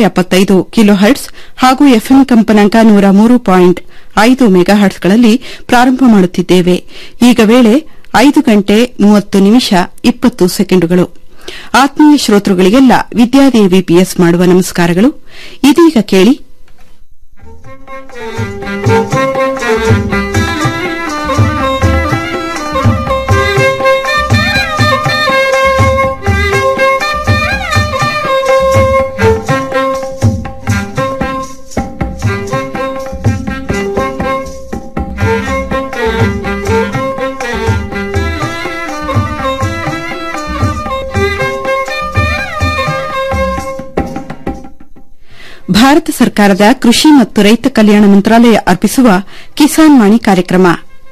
ಎಪ್ಪತ್ತೈದು kilo hertz ಹಾಗೂ FM ಕಂಪನಾಂಕ ನೂರ ಮೂರು ಪಾಯಿಂಟ್ ಐದು ಮೆಗಾಹರ್ಟ್ಸ್ಗಳಲ್ಲಿ ಪ್ರಾರಂಭ ಮಾಡುತ್ತಿದ್ದೇವೆ ಈಗ ವೇಳೆ ಐದು ಗಂಟೆ ಮೂವತ್ತು ನಿಮಿಷ ಇಪ್ಪತ್ತು ಸೆಕೆಂಡುಗಳು ಆತ್ಮೀಯ ಶ್ರೋತೃಗಳಿಗೆಲ್ಲ ವಿದ್ಯಾದೇವಿ ಪಿಎಸ್ ಮಾಡುವ ನಮಸ್ಕಾರಗಳು ಇದೀಗ ಕೇಳಿ ಭಾರತ ಸರ್ಕಾರದ ಕೃಷಿ ಮತ್ತು ರೈತ ಕಲ್ಯಾಣ ಮಂತ್ರಾಲಯ ಅರ್ಪಿಸುವ ಕಿಸಾನ್ ವಾಣಿ ಕಾರ್ಯಕ್ರಮ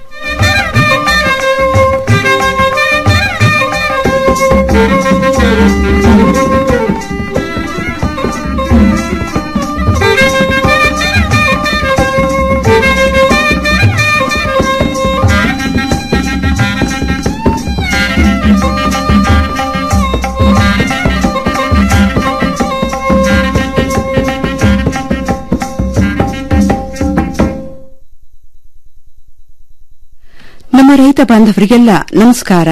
ನಮ್ಮ ರೈತ ಬಾಂಧವರಿಗೆಲ್ಲ ನಮಸ್ಕಾರ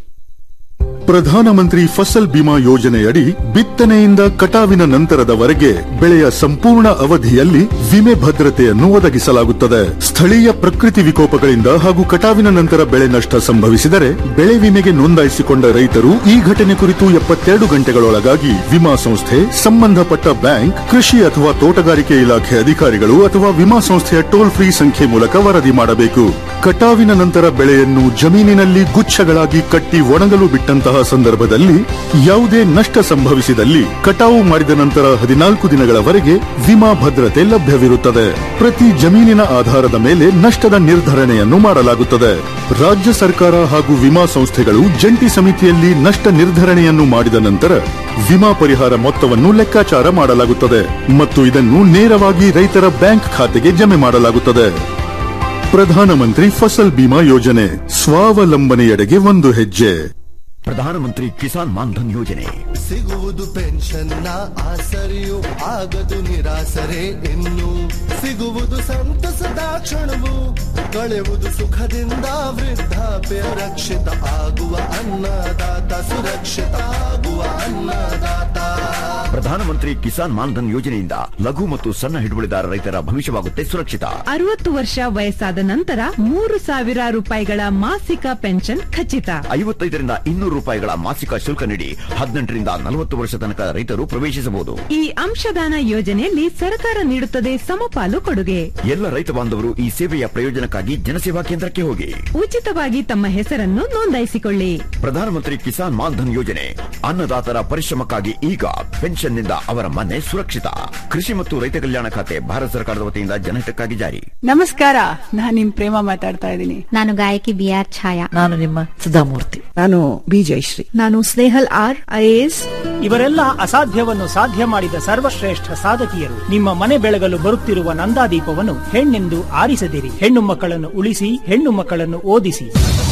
ಪ್ರಧಾನಮಂತ್ರಿ ಫಸಲ್ ಬಿಮಾ ಯೋಜನೆಯಡಿ ಬಿತ್ತನೆಯಿಂದ ಕಟಾವಿನ ನಂತರದವರೆಗೆ ಬೆಳೆಯ ಸಂಪೂರ್ಣ ಅವಧಿಯಲ್ಲಿ ವಿಮೆ ಭದ್ರತೆಯನ್ನು ಒದಗಿಸಲಾಗುತ್ತದೆ ಸ್ಥಳೀಯ ಪ್ರಕೃತಿ ವಿಕೋಪಗಳಿಂದ ಹಾಗೂ ಕಟಾವಿನ ನಂತರ ಬೆಳೆ ನಷ್ಟ ಸಂಭವಿಸಿದರೆ ಬೆಳೆ ವಿಮೆಗೆ ನೋಂದಾಯಿಸಿಕೊಂಡ ರೈತರು ಈ ಘಟನೆ ಕುರಿತು ಎಪ್ಪತ್ತೆರಡು ಗಂಟೆಗಳೊಳಗಾಗಿ ವಿಮಾ ಸಂಸ್ಥೆ ಸಂಬಂಧಪಟ್ಟ ಬ್ಯಾಂಕ್ ಕೃಷಿ ಅಥವಾ ತೋಟಗಾರಿಕೆ ಇಲಾಖೆ ಅಧಿಕಾರಿಗಳು ಅಥವಾ ವಿಮಾ ಸಂಸ್ಥೆಯ ಟೋಲ್ ಫ್ರೀ ಸಂಖ್ಯೆ ಮೂಲಕ ವರದಿ ಮಾಡಬೇಕು ಕಟಾವಿನ ನಂತರ ಬೆಳೆಯನ್ನು ಜಮೀನಿನಲ್ಲಿ ಗುಚ್ಛಗಳಾಗಿ ಕಟ್ಟಿ ಒಣಗಲು ಬಿಟ್ಟಂತಹ ಸಂದರ್ಭದಲ್ಲಿ ಯಾವುದೇ ನಷ್ಟ ಸಂಭವಿಸಿದಲ್ಲಿ ಕಟಾವು ಮಾಡಿದ ನಂತರ ಹದಿನಾಲ್ಕು ದಿನಗಳವರೆಗೆ ವಿಮಾ ಭದ್ರತೆ ಲಭ್ಯವಿರುತ್ತದೆ ಪ್ರತಿ ಜಮೀನಿನ ಆಧಾರದ ಮೇಲೆ ನಷ್ಟದ ನಿರ್ಧರಣೆಯನ್ನು ಮಾಡಲಾಗುತ್ತದೆ ರಾಜ್ಯ ಸರ್ಕಾರ ಹಾಗೂ ವಿಮಾ ಸಂಸ್ಥೆಗಳು ಜಂಟಿ ಸಮಿತಿಯಲ್ಲಿ ನಷ್ಟ ನಿರ್ಧರಣೆಯನ್ನು ಮಾಡಿದ ನಂತರ ವಿಮಾ ಪರಿಹಾರ ಮೊತ್ತವನ್ನು ಲೆಕ್ಕಾಚಾರ ಮಾಡಲಾಗುತ್ತದೆ ಮತ್ತು ಇದನ್ನು ನೇರವಾಗಿ ರೈತರ ಬ್ಯಾಂಕ್ ಖಾತೆಗೆ ಜಮೆ ಮಾಡಲಾಗುತ್ತದೆ ಪ್ರಧಾನಮಂತ್ರಿ ಫಸಲ್ ಬಿಮಾ ಯೋಜನೆ ಸ್ವಾವಲಂಬನೆಯೆಡೆಗೆ ಒಂದು ಹೆಜ್ಜೆ ಪ್ರಧಾನಮಂತ್ರಿ ಕಿಸಾನ್ ಮಾನ್ಧನ್ ಯೋಜನೆ ಸಿಗುವುದು ಪೆನ್ಷನ್ನ ಆಸರೆಯು ಆಗದು ನಿರಾಸರೆ ಇನ್ನು ಸಿಗುವುದು ಸಂತಸದ ಕ್ಷಣವು ಕಳೆವುದು ಸುಖದಿಂದ ವೃದ್ಧಾಪ್ಯ ರಕ್ಷಿತ ಆಗುವ ಅನ್ನದಾತ ಸುರಕ್ಷಿತ ಆಗುವ ಅನ್ನದಾತ ಪ್ರಧಾನಮಂತ್ರಿ ಕಿಸಾನ್ ಮಾನ್ಧನ್ ಯೋಜನೆಯಿಂದ ಲಘು ಮತ್ತು ಸಣ್ಣ ಹಿಡುವಳಿದಾರ ರೈತರ ಭವಿಷ್ಯವಾಗುತ್ತೆ ಸುರಕ್ಷಿತ ಅರವತ್ತು ವರ್ಷ ವಯಸ್ಸಾದ ನಂತರ ಮೂರು ಸಾವಿರ ರೂಪಾಯಿಗಳ ಮಾಸಿಕ ಪೆನ್ಷನ್ ಖಚಿತ ಐವತ್ತೈದರಿಂದ ಇನ್ನೂರು ರೂಪಾಯಿಗಳ ಮಾಸಿಕ ಶುಲ್ಕ ನೀಡಿ ಹದಿನೆಂಟರಿಂದ ನಲವತ್ತು ವರ್ಷ ತನಕ ರೈತರು ಪ್ರವೇಶಿಸಬಹುದು ಈ ಅಂಶದಾನ ಯೋಜನೆಯಲ್ಲಿ ಸರ್ಕಾರ ನೀಡುತ್ತದೆ ಸಮಪಾಲು ಕೊಡುಗೆ ಎಲ್ಲ ರೈತ ಬಾಂಧವರು ಈ ಸೇವೆಯ ಪ್ರಯೋಜನಕ್ಕಾಗಿ ಜನಸೇವಾ ಕೇಂದ್ರಕ್ಕೆ ಹೋಗಿ ಉಚಿತವಾಗಿ ತಮ್ಮ ಹೆಸರನ್ನು ನೋಂದಾಯಿಸಿಕೊಳ್ಳಿ ಪ್ರಧಾನಮಂತ್ರಿ ಕಿಸಾನ್ ಮಾನ್ಧನ್ ಯೋಜನೆ ಅನ್ನದಾತರ ಪರಿಶ್ರಮಕ್ಕಾಗಿ ಈಗ ಪೆನ್ಷನ್ನಿಂದ ಅವರ ಮನೆ ಸುರಕ್ಷಿತ ಕೃಷಿ ಮತ್ತು ರೈತ ಕಲ್ಯಾಣ ಖಾತೆ ಭಾರತ ಸರ್ಕಾರದ ವತಿಯಿಂದ ಜನಹಿತಕ್ಕಾಗಿ ಜಾರಿ ನಮಸ್ಕಾರ ನಾನ್ ನಿಮ್ ಪ್ರೇಮ ಮಾತಾಡ್ತಾ ಇದ್ದೀನಿ ನಾನು ಗಾಯಕಿ ಬಿ ಆರ್ ಛಾಯಾ ನಾನು ನಿಮ್ಮ ಸುಧಾಮೂರ್ತಿ ನಾನು ಬಿ ಜಯಶ್ರೀ ನಾನು ಸ್ನೇಹಲ್ ಆರ್ ಐಎಎಸ್ ಇವರೆಲ್ಲ ಅಸಾಧ್ಯವನ್ನು ಸಾಧ್ಯ ಮಾಡಿದ ಸರ್ವಶ್ರೇಷ್ಠ ಸಾಧಕಿಯರು ನಿಮ್ಮ ಮನೆ ಬೆಳಗಲು ಬರುತ್ತಿರುವ ನಂದಾದೀಪವನ್ನು ಹೆಣ್ಣೆಂದು ಆರಿಸದಿರಿ ಹೆಣ್ಣು ಮಕ್ಕಳನ್ನು ಉಳಿಸಿ ಹೆಣ್ಣು ಮಕ್ಕಳನ್ನು ಓದಿಸಿ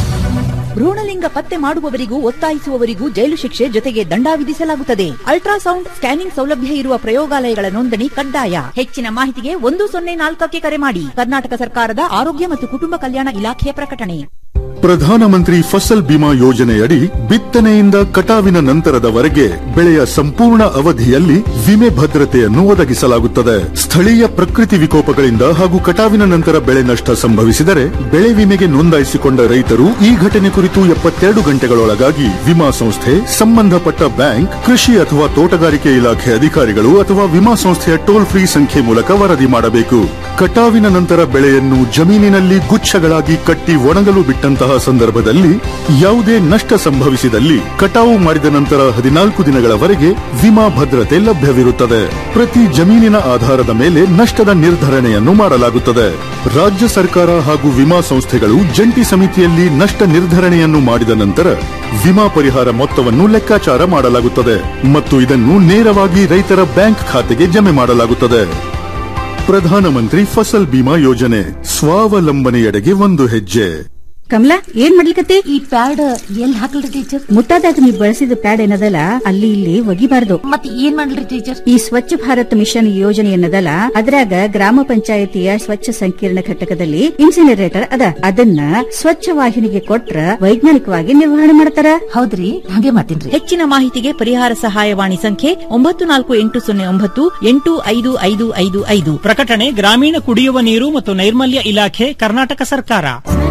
ಭ್ರೂಣಲಿಂಗ ಪತ್ತೆ ಮಾಡುವವರಿಗೂ ಒತ್ತಾಯಿಸುವವರಿಗೂ ಜೈಲು ಶಿಕ್ಷೆ ಜೊತೆಗೆ ದಂಡ ವಿಧಿಸಲಾಗುತ್ತದೆ ಅಲ್ಟ್ರಾಸೌಂಡ್ ಸ್ಕ್ಯಾನಿಂಗ್ ಸೌಲಭ್ಯ ಇರುವ ಪ್ರಯೋಗಾಲಯಗಳ ನೋಂದಣಿ ಕಡ್ಡಾಯ ಹೆಚ್ಚಿನ ಮಾಹಿತಿಗೆ ಒಂದು ಸೊನ್ನೆ ನಾಲ್ಕಕ್ಕೆ ಕರೆ ಮಾಡಿ ಕರ್ನಾಟಕ ಸರ್ಕಾರದ ಆರೋಗ್ಯ ಮತ್ತು ಕುಟುಂಬ ಕಲ್ಯಾಣ ಇಲಾಖೆಯ ಪ್ರಕಟಣೆ ಪ್ರಧಾನಮಂತ್ರಿ ಫಸಲ್ ಬಿಮಾ ಯೋಜನೆಯಡಿ ಬಿತ್ತನೆಯಿಂದ ಕಟಾವಿನ ನಂತರದವರೆಗೆ ಬೆಳೆಯ ಸಂಪೂರ್ಣ ಅವಧಿಯಲ್ಲಿ ವಿಮೆ ಭದ್ರತೆಯನ್ನು ಒದಗಿಸಲಾಗುತ್ತದೆ ಸ್ಥಳೀಯ ಪ್ರಕೃತಿ ವಿಕೋಪಗಳಿಂದ ಹಾಗೂ ಕಟಾವಿನ ನಂತರ ಬೆಳೆ ನಷ್ಟ ಸಂಭವಿಸಿದರೆ ಬೆಳೆ ವಿಮೆಗೆ ನೋಂದಾಯಿಸಿಕೊಂಡ ರೈತರು ಈ ಘಟನೆ ಕುರಿತು ಎಪ್ಪತ್ತೆರಡು ಗಂಟೆಗಳೊಳಗಾಗಿ ವಿಮಾ ಸಂಸ್ಥೆ ಸಂಬಂಧಪಟ್ಟ ಬ್ಯಾಂಕ್ ಕೃಷಿ ಅಥವಾ ತೋಟಗಾರಿಕೆ ಇಲಾಖೆ ಅಧಿಕಾರಿಗಳು ಅಥವಾ ವಿಮಾ ಸಂಸ್ಥೆಯ ಟೋಲ್ ಫ್ರೀ ಸಂಖ್ಯೆ ಮೂಲಕ ವರದಿ ಮಾಡಬೇಕು ಕಟಾವಿನ ನಂತರ ಬೆಳೆಯನ್ನು ಜಮೀನಿನಲ್ಲಿ ಗುಚ್ಛಗಳಾಗಿ ಕಟ್ಟಿ ಒಣಗಲು ಬಿಟ್ಟಂತಹ ಸಂದರ್ಭದಲ್ಲಿ ಯಾವುದೇ ನಷ್ಟ ಸಂಭವಿಸಿದಲ್ಲಿ ಕಟಾವು ಮಾಡಿದ ನಂತರ ಹದಿನಾಲ್ಕು ದಿನಗಳವರೆಗೆ ವಿಮಾ ಭದ್ರತೆ ಲಭ್ಯವಿರುತ್ತದೆ ಪ್ರತಿ ಜಮೀನಿನ ಆಧಾರದ ಮೇಲೆ ನಷ್ಟದ ನಿರ್ಧರಣೆಯನ್ನು ಮಾಡಲಾಗುತ್ತದೆ ರಾಜ್ಯ ಸರ್ಕಾರ ಹಾಗೂ ವಿಮಾ ಸಂಸ್ಥೆಗಳು ಜಂಟಿ ಸಮಿತಿಯಲ್ಲಿ ನಷ್ಟ ನಿರ್ಧರಣೆಯನ್ನು ಮಾಡಿದ ನಂತರ ವಿಮಾ ಪರಿಹಾರ ಮೊತ್ತವನ್ನು ಲೆಕ್ಕಾಚಾರ ಮಾಡಲಾಗುತ್ತದೆ ಮತ್ತು ಇದನ್ನು ನೇರವಾಗಿ ರೈತರ ಬ್ಯಾಂಕ್ ಖಾತೆಗೆ ಜಮೆ ಮಾಡಲಾಗುತ್ತದೆ ಪ್ರಧಾನಮಂತ್ರಿ ಫಸಲ್ ಬಿಮಾ ಯೋಜನೆ ಸ್ವಾವಲಂಬನೆಯೆಡೆಗೆ ಒಂದು ಹೆಜ್ಜೆ ಕಮಲಾ ಏನ್ ಮಾಡ್ಲಿಕತ್ತಿ ಈ ಪ್ಯಾಡ್ ಎಲ್ಲಿ ಹಾಕಲ್ರಿ ಟೀಚರ್ ಮುಟ್ಟಾದಾಗ ನೀವು ಬಳಸಿದ ಪ್ಯಾಡ್ ಏನದಲ್ಲ ಅಲ್ಲಿ ಇಲ್ಲಿ ಒಗಿಬಾರ್ದು ಮತ್ ಏನ್ ಮಾಡ್ಲಿ ಟೀಚರ್ ಈ ಸ್ವಚ್ಛ ಭಾರತ್ ಮಿಷನ್ ಯೋಜನೆ ಏನದಲ್ಲ ಅದ್ರಾಗ ಗ್ರಾಮ ಪಂಚಾಯತಿಯ ಸ್ವಚ್ಛ ಸಂಕೀರ್ಣ ಘಟಕದಲ್ಲಿ ಇನ್ಸಿನರೇಟರ್ ಅದ ಅದನ್ನ ಸ್ವಚ್ಛ ವಾಹಿನಿಗೆ ಕೊಟ್ರ ವೈಜ್ಞಾನಿಕವಾಗಿ ನಿರ್ವಹಣೆ ಮಾಡ್ತಾರ ಹೌದ್ರಿ ಹಾಗೆ ಮಾಡ್ತೀನ್ರಿ ಹೆಚ್ಚಿನ ಮಾಹಿತಿಗೆ ಪರಿಹಾರ ಸಹಾಯವಾಣಿ ಸಂಖ್ಯೆ ಒಂಬತ್ತು ನಾಲ್ಕು ಎಂಟು ಸೊನ್ನೆ ಒಂಬತ್ತು ಎಂಟು ಐದು ಐದು ಐದು ಐದು ಪ್ರಕಟಣೆ ಗ್ರಾಮೀಣ ಕುಡಿಯುವ ನೀರು ಮತ್ತು ನೈರ್ಮಲ್ಯ ಇಲಾಖೆ ಕರ್ನಾಟಕ ಸರ್ಕಾರ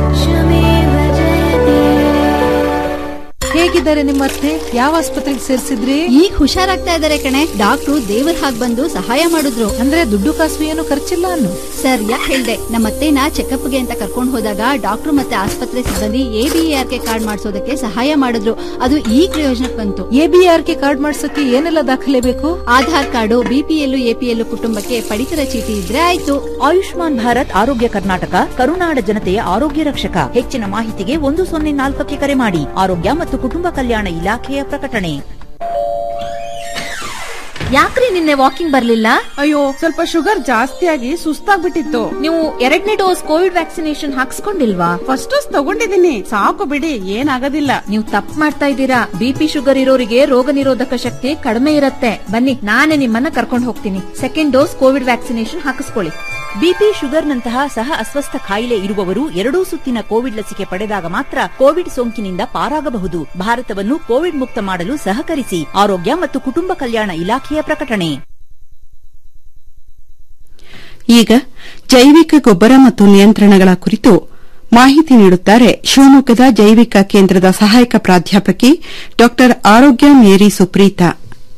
ಹೇಗಿದ್ದಾರೆ ನಿಮ್ಮ ಅತ್ತೆ ಯಾವ ಆಸ್ಪತ್ರೆಗೆ ಸೇರಿಸಿದ್ರಿ ಈಗ ಹುಷಾರಾಗ್ತಾ ಇದಾರೆ ಕಣೆ ಡಾಕ್ಟ್ರು ದೇವ್ರ ಹಾಗ್ ಬಂದು ಸಹಾಯ ಮಾಡಿದ್ರು ಅಂದ್ರೆ ದುಡ್ಡು ಕಾಸು ಏನು ಖರ್ಚಿಲ್ಲ ಅನ್ನು ಸರ್ ಯಾಕೆ ಹೇಳ್ದೆ ನಮ್ಮತ್ತೆನ ಚೆಕಪ್ಗೆ ಅಂತ ಕರ್ಕೊಂಡು ಹೋದಾಗ ಡಾಕ್ಟ್ರು ಮತ್ತೆ ಆಸ್ಪತ್ರೆ ಸಿಬ್ಬಂದಿ ಎಬಿಆರ್ ಕೆ ಕಾರ್ಡ್ ಮಾಡಿಸೋದಕ್ಕೆ ಸಹಾಯ ಮಾಡಿದ್ರು ಅದು ಈ ಪ್ರಯೋಜನಕ್ಕೆ ಬಂತು ಎಬಿಆರ್ ಕೆ ಕಾರ್ಡ್ ಮಾಡ್ಸಕ್ಕೆ ಏನೆಲ್ಲ ದಾಖಲೆ ಬೇಕು ಆಧಾರ್ ಕಾರ್ಡು ಬಿಪಿಎಲ್ ಎಪಿಎಲ್ ಕುಟುಂಬಕ್ಕೆ ಪಡಿತರ ಚೀಟಿ ಇದ್ರೆ ಆಯ್ತು ಆಯುಷ್ಮಾನ್ ಭಾರತ್ ಆರೋಗ್ಯ ಕರ್ನಾಟಕ ಕರುನಾಡ ಜನತೆಯ ಆರೋಗ್ಯ ರಕ್ಷಕ ಹೆಚ್ಚಿನ ಮಾಹಿತಿಗೆ ಒಂದು ಸೊನ್ನೆ ನಾಲ್ಕಕ್ಕೆ ಕರೆ ಮಾಡಿ ಆರೋಗ್ಯ ಮತ್ತು ಕುಟುಂಬ ಕಲ್ಯಾಣ ಇಲಾಖೆಯ ಪ್ರಕಟಣೆ ಯಾಕ್ರಿ ನಿನ್ನೆ ವಾಕಿಂಗ್ ಬರ್ಲಿಲ್ಲ ಅಯ್ಯೋ ಸ್ವಲ್ಪ ಶುಗರ್ ಜಾಸ್ತಿ ಆಗಿ ಸುಸ್ತಾಗ್ಬಿಟ್ಟಿತ್ತು ನೀವು ಎರಡನೇ ಡೋಸ್ ಕೋವಿಡ್ ವ್ಯಾಕ್ಸಿನೇಷನ್ ಹಾಕ್ಸ್ಕೊಂಡಿಲ್ವಾ ಫಸ್ಟ್ ಡೋಸ್ ತಗೊಂಡಿದ್ದೀನಿ ಸಾಕು ಬಿಡಿ ಏನಾಗೋದಿಲ್ಲ ನೀವು ತಪ್ಪು ಮಾಡ್ತಾ ಇದ್ದೀರಾ ಬಿಪಿ ಶುಗರ್ ಇರೋರಿಗೆ ರೋಗ ನಿರೋಧಕ ಶಕ್ತಿ ಕಡಿಮೆ ಇರುತ್ತೆ ಬನ್ನಿ ನಾನೇ ನಿಮ್ಮನ್ನ ಕರ್ಕೊಂಡು ಹೋಗ್ತೀನಿ ಸೆಕೆಂಡ್ ಡೋಸ್ ಕೋವಿಡ್ ವ್ಯಾಕ್ಸಿನೇಷನ್ ಹಾಕಿಸ್ಕೊಳ್ಳಿ ಬಿಪಿ ಶುಗರ್ನಂತಹ ಸಹ ಅಸ್ವಸ್ಥ ಕಾಯಿಲೆ ಇರುವವರು ಎರಡೂ ಸುತ್ತಿನ ಕೋವಿಡ್ ಲಸಿಕೆ ಪಡೆದಾಗ ಮಾತ್ರ ಕೋವಿಡ್ ಸೋಂಕಿನಿಂದ ಪಾರಾಗಬಹುದು ಭಾರತವನ್ನು ಕೋವಿಡ್ ಮುಕ್ತ ಮಾಡಲು ಸಹಕರಿಸಿ ಆರೋಗ್ಯ ಮತ್ತು ಕುಟುಂಬ ಕಲ್ಯಾಣ ಇಲಾಖೆಯ ಪ್ರಕಟಣೆ ಈಗ ಜೈವಿಕ ಗೊಬ್ಬರ ಮತ್ತು ನಿಯಂತ್ರಣಗಳ ಕುರಿತು ಮಾಹಿತಿ ನೀಡುತ್ತಾರೆ ಶಿವಮೊಗ್ಗದ ಜೈವಿಕ ಕೇಂದ್ರದ ಸಹಾಯಕ ಪ್ರಾಧ್ಯಾಪಕಿ ಡಾ ಆರೋಗ್ಯ ಮೇರಿ ಸುಪ್ರೀತಾ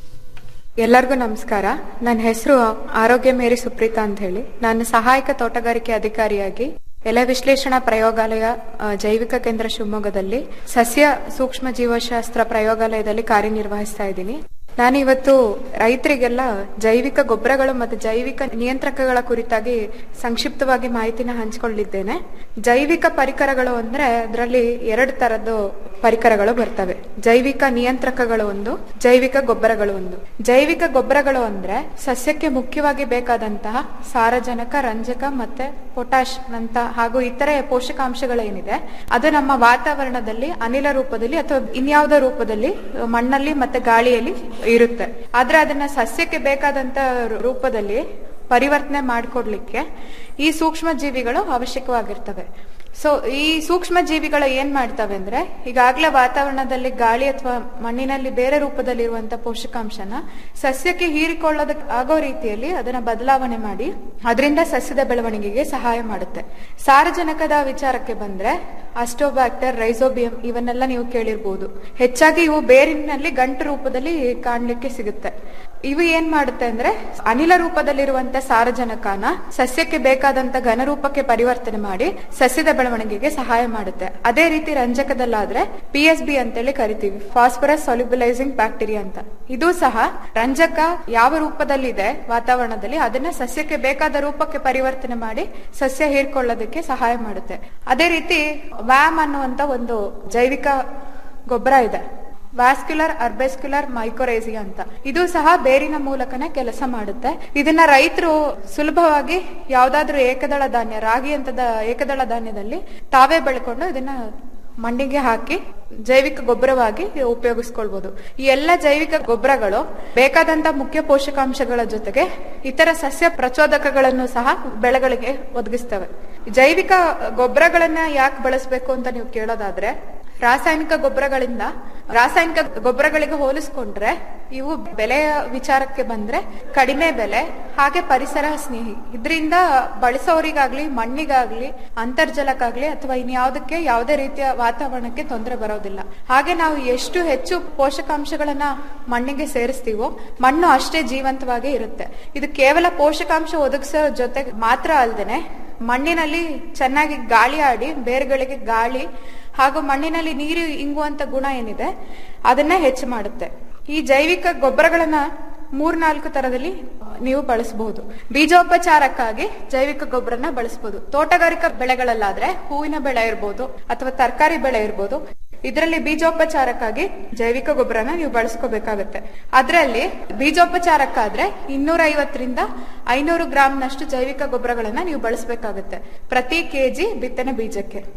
ಎಲ್ಲರಿಗೂ ನಮಸ್ಕಾರ ನನ್ನ ಹೆಸರು ಆರೋಗ್ಯ ಮೇರಿ ಸುಪ್ರೀತಾ ಅಂತ ಹೇಳಿ ನಾನು ಸಹಾಯಕ ತೋಟಗಾರಿಕೆ ಅಧಿಕಾರಿಯಾಗಿ ಎಲೆ ವಿಶ್ಲೇಷಣಾ ಪ್ರಯೋಗಾಲಯ ಆ, ಜೈವಿಕ ಕೇಂದ್ರ ಶಿವಮೊಗ್ಗದಲ್ಲಿ ಸಸ್ಯ ಸೂಕ್ಷ್ಮ ಜೀವಶಾಸ್ತ್ರ ಪ್ರಯೋಗಾಲಯದಲ್ಲಿ ಕಾರ್ಯನಿರ್ವಹಿಸ್ತಾ ಇದ್ದೀನಿ ನಾನು ಇವತ್ತು ರೈತರಿಗೆಲ್ಲ ಜೈವಿಕ ಗೊಬ್ಬರಗಳು ಮತ್ತು ಜೈವಿಕ ನಿಯಂತ್ರಕಗಳ ಕುರಿತಾಗಿ ಸಂಕ್ಷಿಪ್ತವಾಗಿ ಮಾಹಿತಿನ ಹಂಚಿಕೊಳ್ಳಿದ್ದೇನೆ ಜೈವಿಕ ಪರಿಕರಗಳು ಅಂದ್ರೆ ಅದರಲ್ಲಿ ಎರಡು ತರದ್ದು ಪರಿಕರಗಳು ಬರ್ತವೆ ಜೈವಿಕ ನಿಯಂತ್ರಕಗಳು ಒಂದು ಜೈವಿಕ ಗೊಬ್ಬರಗಳು ಒಂದು ಜೈವಿಕ ಗೊಬ್ಬರಗಳು ಅಂದ್ರೆ ಸಸ್ಯಕ್ಕೆ ಮುಖ್ಯವಾಗಿ ಬೇಕಾದಂತಹ ಸಾರಜನಕ ರಂಜಕ ಮತ್ತೆ ಪೊಟ್ಯಾಶ್ ನಂತ ಹಾಗೂ ಇತರೆ ಪೋಷಕಾಂಶಗಳೇನಿದೆ ಅದು ನಮ್ಮ ವಾತಾವರಣದಲ್ಲಿ ಅನಿಲ ರೂಪದಲ್ಲಿ ಅಥವಾ ಇನ್ಯಾವುದೋ ರೂಪದಲ್ಲಿ ಮಣ್ಣಲ್ಲಿ ಮತ್ತೆ ಗಾಳಿಯಲ್ಲಿ ಇರುತ್ತೆ ಆದ್ರೆ ಅದನ್ನ ಸಸ್ಯಕ್ಕೆ ಬೇಕಾದಂತ ರೂಪದಲ್ಲಿ ಪರಿವರ್ತನೆ ಮಾಡಿಕೊಡ್ಲಿಕ್ಕೆ ಈ ಸೂಕ್ಷ್ಮ ಜೀವಿಗಳು ಅವಶ್ಯಕವಾಗಿರ್ತವೆ ಸೊ ಈ ಸೂಕ್ಷ್ಮ ಜೀವಿಗಳು ಏನ್ ಮಾಡ್ತವೆ ಅಂದ್ರೆ ಈಗಾಗಲೇ ವಾತಾವರಣದಲ್ಲಿ ಗಾಳಿ ಅಥವಾ ಮಣ್ಣಿನಲ್ಲಿ ಬೇರೆ ರೂಪದಲ್ಲಿರುವಂತ ಪೋಷಕಾಂಶನ ಸಸ್ಯಕ್ಕೆ ಹೀರಿಕೊಳ್ಳೋದಕ್ಕೆ ಆಗೋ ರೀತಿಯಲ್ಲಿ ಅದನ್ನ ಬದಲಾವಣೆ ಮಾಡಿ ಅದರಿಂದ ಸಸ್ಯದ ಬೆಳವಣಿಗೆಗೆ ಸಹಾಯ ಮಾಡುತ್ತೆ ಸಾರಜನಕದ ವಿಚಾರಕ್ಕೆ ಬಂದ್ರೆ ಅಸ್ಟೋಬ್ಯಾಕ್ಟರ್ ರೈಸೋಬಿಯಂ ಇವನ್ನೆಲ್ಲ ನೀವು ಕೇಳಿರ್ಬೋದು ಹೆಚ್ಚಾಗಿ ಇವು ಬೇರಿನಲ್ಲಿ ಗಂಟು ರೂಪದಲ್ಲಿ ಕಾಣ್ಲಿಕ್ಕೆ ಸಿಗುತ್ತೆ ಇವು ಏನ್ ಮಾಡುತ್ತೆ ಅಂದ್ರೆ ಅನಿಲ ರೂಪದಲ್ಲಿರುವಂತ ಸಾರಜನಕನ ಸಸ್ಯಕ್ಕೆ ಬೇಕಾದಂತ ಘನರೂಪಕ್ಕೆ ಪರಿವರ್ತನೆ ಮಾಡಿ ಸಸ್ಯದ ಬೆಳವಣಿಗೆಗೆ ಸಹಾಯ ಮಾಡುತ್ತೆ ಅದೇ ರೀತಿ ರಂಜಕದಲ್ಲಾದ್ರೆ ಪಿ ಎಸ್ ಬಿ ಅಂತೇಳಿ ಕರಿತೀವಿ ಫಾಸ್ಫರಸ್ ಸೊಲ್ಯುಬಲೈಸಿಂಗ್ ಬ್ಯಾಕ್ಟೀರಿಯಾ ಅಂತ ಇದು ಸಹ ರಂಜಕ ಯಾವ ರೂಪದಲ್ಲಿದೆ ವಾತಾವರಣದಲ್ಲಿ ಅದನ್ನ ಸಸ್ಯಕ್ಕೆ ಬೇಕಾದ ರೂಪಕ್ಕೆ ಪರಿವರ್ತನೆ ಮಾಡಿ ಸಸ್ಯ ಹೀರ್ಕೊಳ್ಳೋದಕ್ಕೆ ಸಹಾಯ ಮಾಡುತ್ತೆ ಅದೇ ರೀತಿ ವ್ಯಾಮ್ ಅನ್ನುವಂತ ಒಂದು ಜೈವಿಕ ಗೊಬ್ಬರ ಇದೆ ವ್ಯಾಸ್ಕ್ಯುಲರ್ ಅರ್ಬೆಸ್ಕ್ಯುಲರ್ ಮೈಕೋರೇಸಿಯಾ ಅಂತ ಇದು ಸಹ ಬೇರಿನ ಮೂಲಕನೇ ಕೆಲಸ ಮಾಡುತ್ತೆ ಇದನ್ನ ರೈತರು ಸುಲಭವಾಗಿ ಯಾವ್ದಾದ್ರು ಏಕದಳ ಧಾನ್ಯ ರಾಗಿ ಅಂತದ ಏಕದಳ ಧಾನ್ಯದಲ್ಲಿ ತಾವೇ ಬೆಳ್ಕೊಂಡು ಇದನ್ನ ಮಣ್ಣಿಗೆ ಹಾಕಿ ಜೈವಿಕ ಗೊಬ್ಬರವಾಗಿ ಉಪಯೋಗಿಸ್ಕೊಳ್ಬಹುದು ಈ ಎಲ್ಲ ಜೈವಿಕ ಗೊಬ್ಬರಗಳು ಬೇಕಾದಂತ ಮುಖ್ಯ ಪೋಷಕಾಂಶಗಳ ಜೊತೆಗೆ ಇತರ ಸಸ್ಯ ಪ್ರಚೋದಕಗಳನ್ನು ಸಹ ಬೆಳೆಗಳಿಗೆ ಒದಗಿಸ್ತವೆ ಜೈವಿಕ ಗೊಬ್ಬರಗಳನ್ನ ಯಾಕೆ ಬಳಸಬೇಕು ಅಂತ ನೀವು ಕೇಳೋದಾದ್ರೆ ರಾಸಾಯನಿಕ ಗೊಬ್ಬರಗಳಿಂದ ರಾಸಾಯನಿಕ ಗೊಬ್ಬರಗಳಿಗೆ ಹೋಲಿಸ್ಕೊಂಡ್ರೆ ಇವು ಬೆಲೆಯ ವಿಚಾರಕ್ಕೆ ಬಂದ್ರೆ ಕಡಿಮೆ ಬೆಲೆ ಹಾಗೆ ಪರಿಸರ ಸ್ನೇಹಿ ಇದರಿಂದ ಬಳಸೋರಿಗಾಗ್ಲಿ ಮಣ್ಣಿಗಾಗ್ಲಿ ಅಂತರ್ಜಲಕ್ಕಾಗ್ಲಿ ಅಥವಾ ಇನ್ಯಾವುದಕ್ಕೆ ಯಾವುದೇ ರೀತಿಯ ವಾತಾವರಣಕ್ಕೆ ತೊಂದರೆ ಬರೋದಿಲ್ಲ ಹಾಗೆ ನಾವು ಎಷ್ಟು ಹೆಚ್ಚು ಪೋಷಕಾಂಶಗಳನ್ನ ಮಣ್ಣಿಗೆ ಸೇರಿಸ್ತೀವೋ ಮಣ್ಣು ಅಷ್ಟೇ ಜೀವಂತವಾಗಿ ಇರುತ್ತೆ ಇದು ಕೇವಲ ಪೋಷಕಾಂಶ ಒದಗಿಸೋ ಜೊತೆಗೆ ಮಾತ್ರ ಅಲ್ದೇನೆ ಮಣ್ಣಿನಲ್ಲಿ ಚೆನ್ನಾಗಿ ಗಾಳಿ ಆಡಿ ಬೇರುಗಳಿಗೆ ಗಾಳಿ ಹಾಗೂ ಮಣ್ಣಿನಲ್ಲಿ ನೀರು ಇಂಗುವಂತ ಗುಣ ಏನಿದೆ ಅದನ್ನ ಹೆಚ್ಚು ಮಾಡುತ್ತೆ ಈ ಜೈವಿಕ ಗೊಬ್ಬರಗಳನ್ನ ಮೂರ್ನಾಲ್ಕು ತರದಲ್ಲಿ ನೀವು ಬಳಸಬಹುದು ಬೀಜೋಪಚಾರಕ್ಕಾಗಿ ಜೈವಿಕ ಗೊಬ್ಬರನ ಬಳಸಬಹುದು ತೋಟಗಾರಿಕಾ ಬೆಳೆಗಳಲ್ಲಾದ್ರೆ ಹೂವಿನ ಬೆಳೆ ಇರ್ಬೋದು ಅಥವಾ ತರಕಾರಿ ಬೆಳೆ ಇರ್ಬೋದು ಇದರಲ್ಲಿ ಬೀಜೋಪಚಾರಕ್ಕಾಗಿ ಜೈವಿಕ ಗೊಬ್ಬರನ ನೀವು ಬಳಸ್ಕೋಬೇಕಾಗತ್ತೆ ಅದರಲ್ಲಿ ಬೀಜೋಪಚಾರಕ್ಕಾದ್ರೆ ಇನ್ನೂರ ಐವತ್ತರಿಂದ ಐನೂರು ಗ್ರಾಂನಷ್ಟು ಜೈವಿಕ ಗೊಬ್ಬರಗಳನ್ನ ನೀವು ಬಳಸಬೇಕಾಗತ್ತೆ ಪ್ರತಿ ಕೆಜಿ ಬಿತ್ತನೆ ಬೀಜಕ್ಕೆ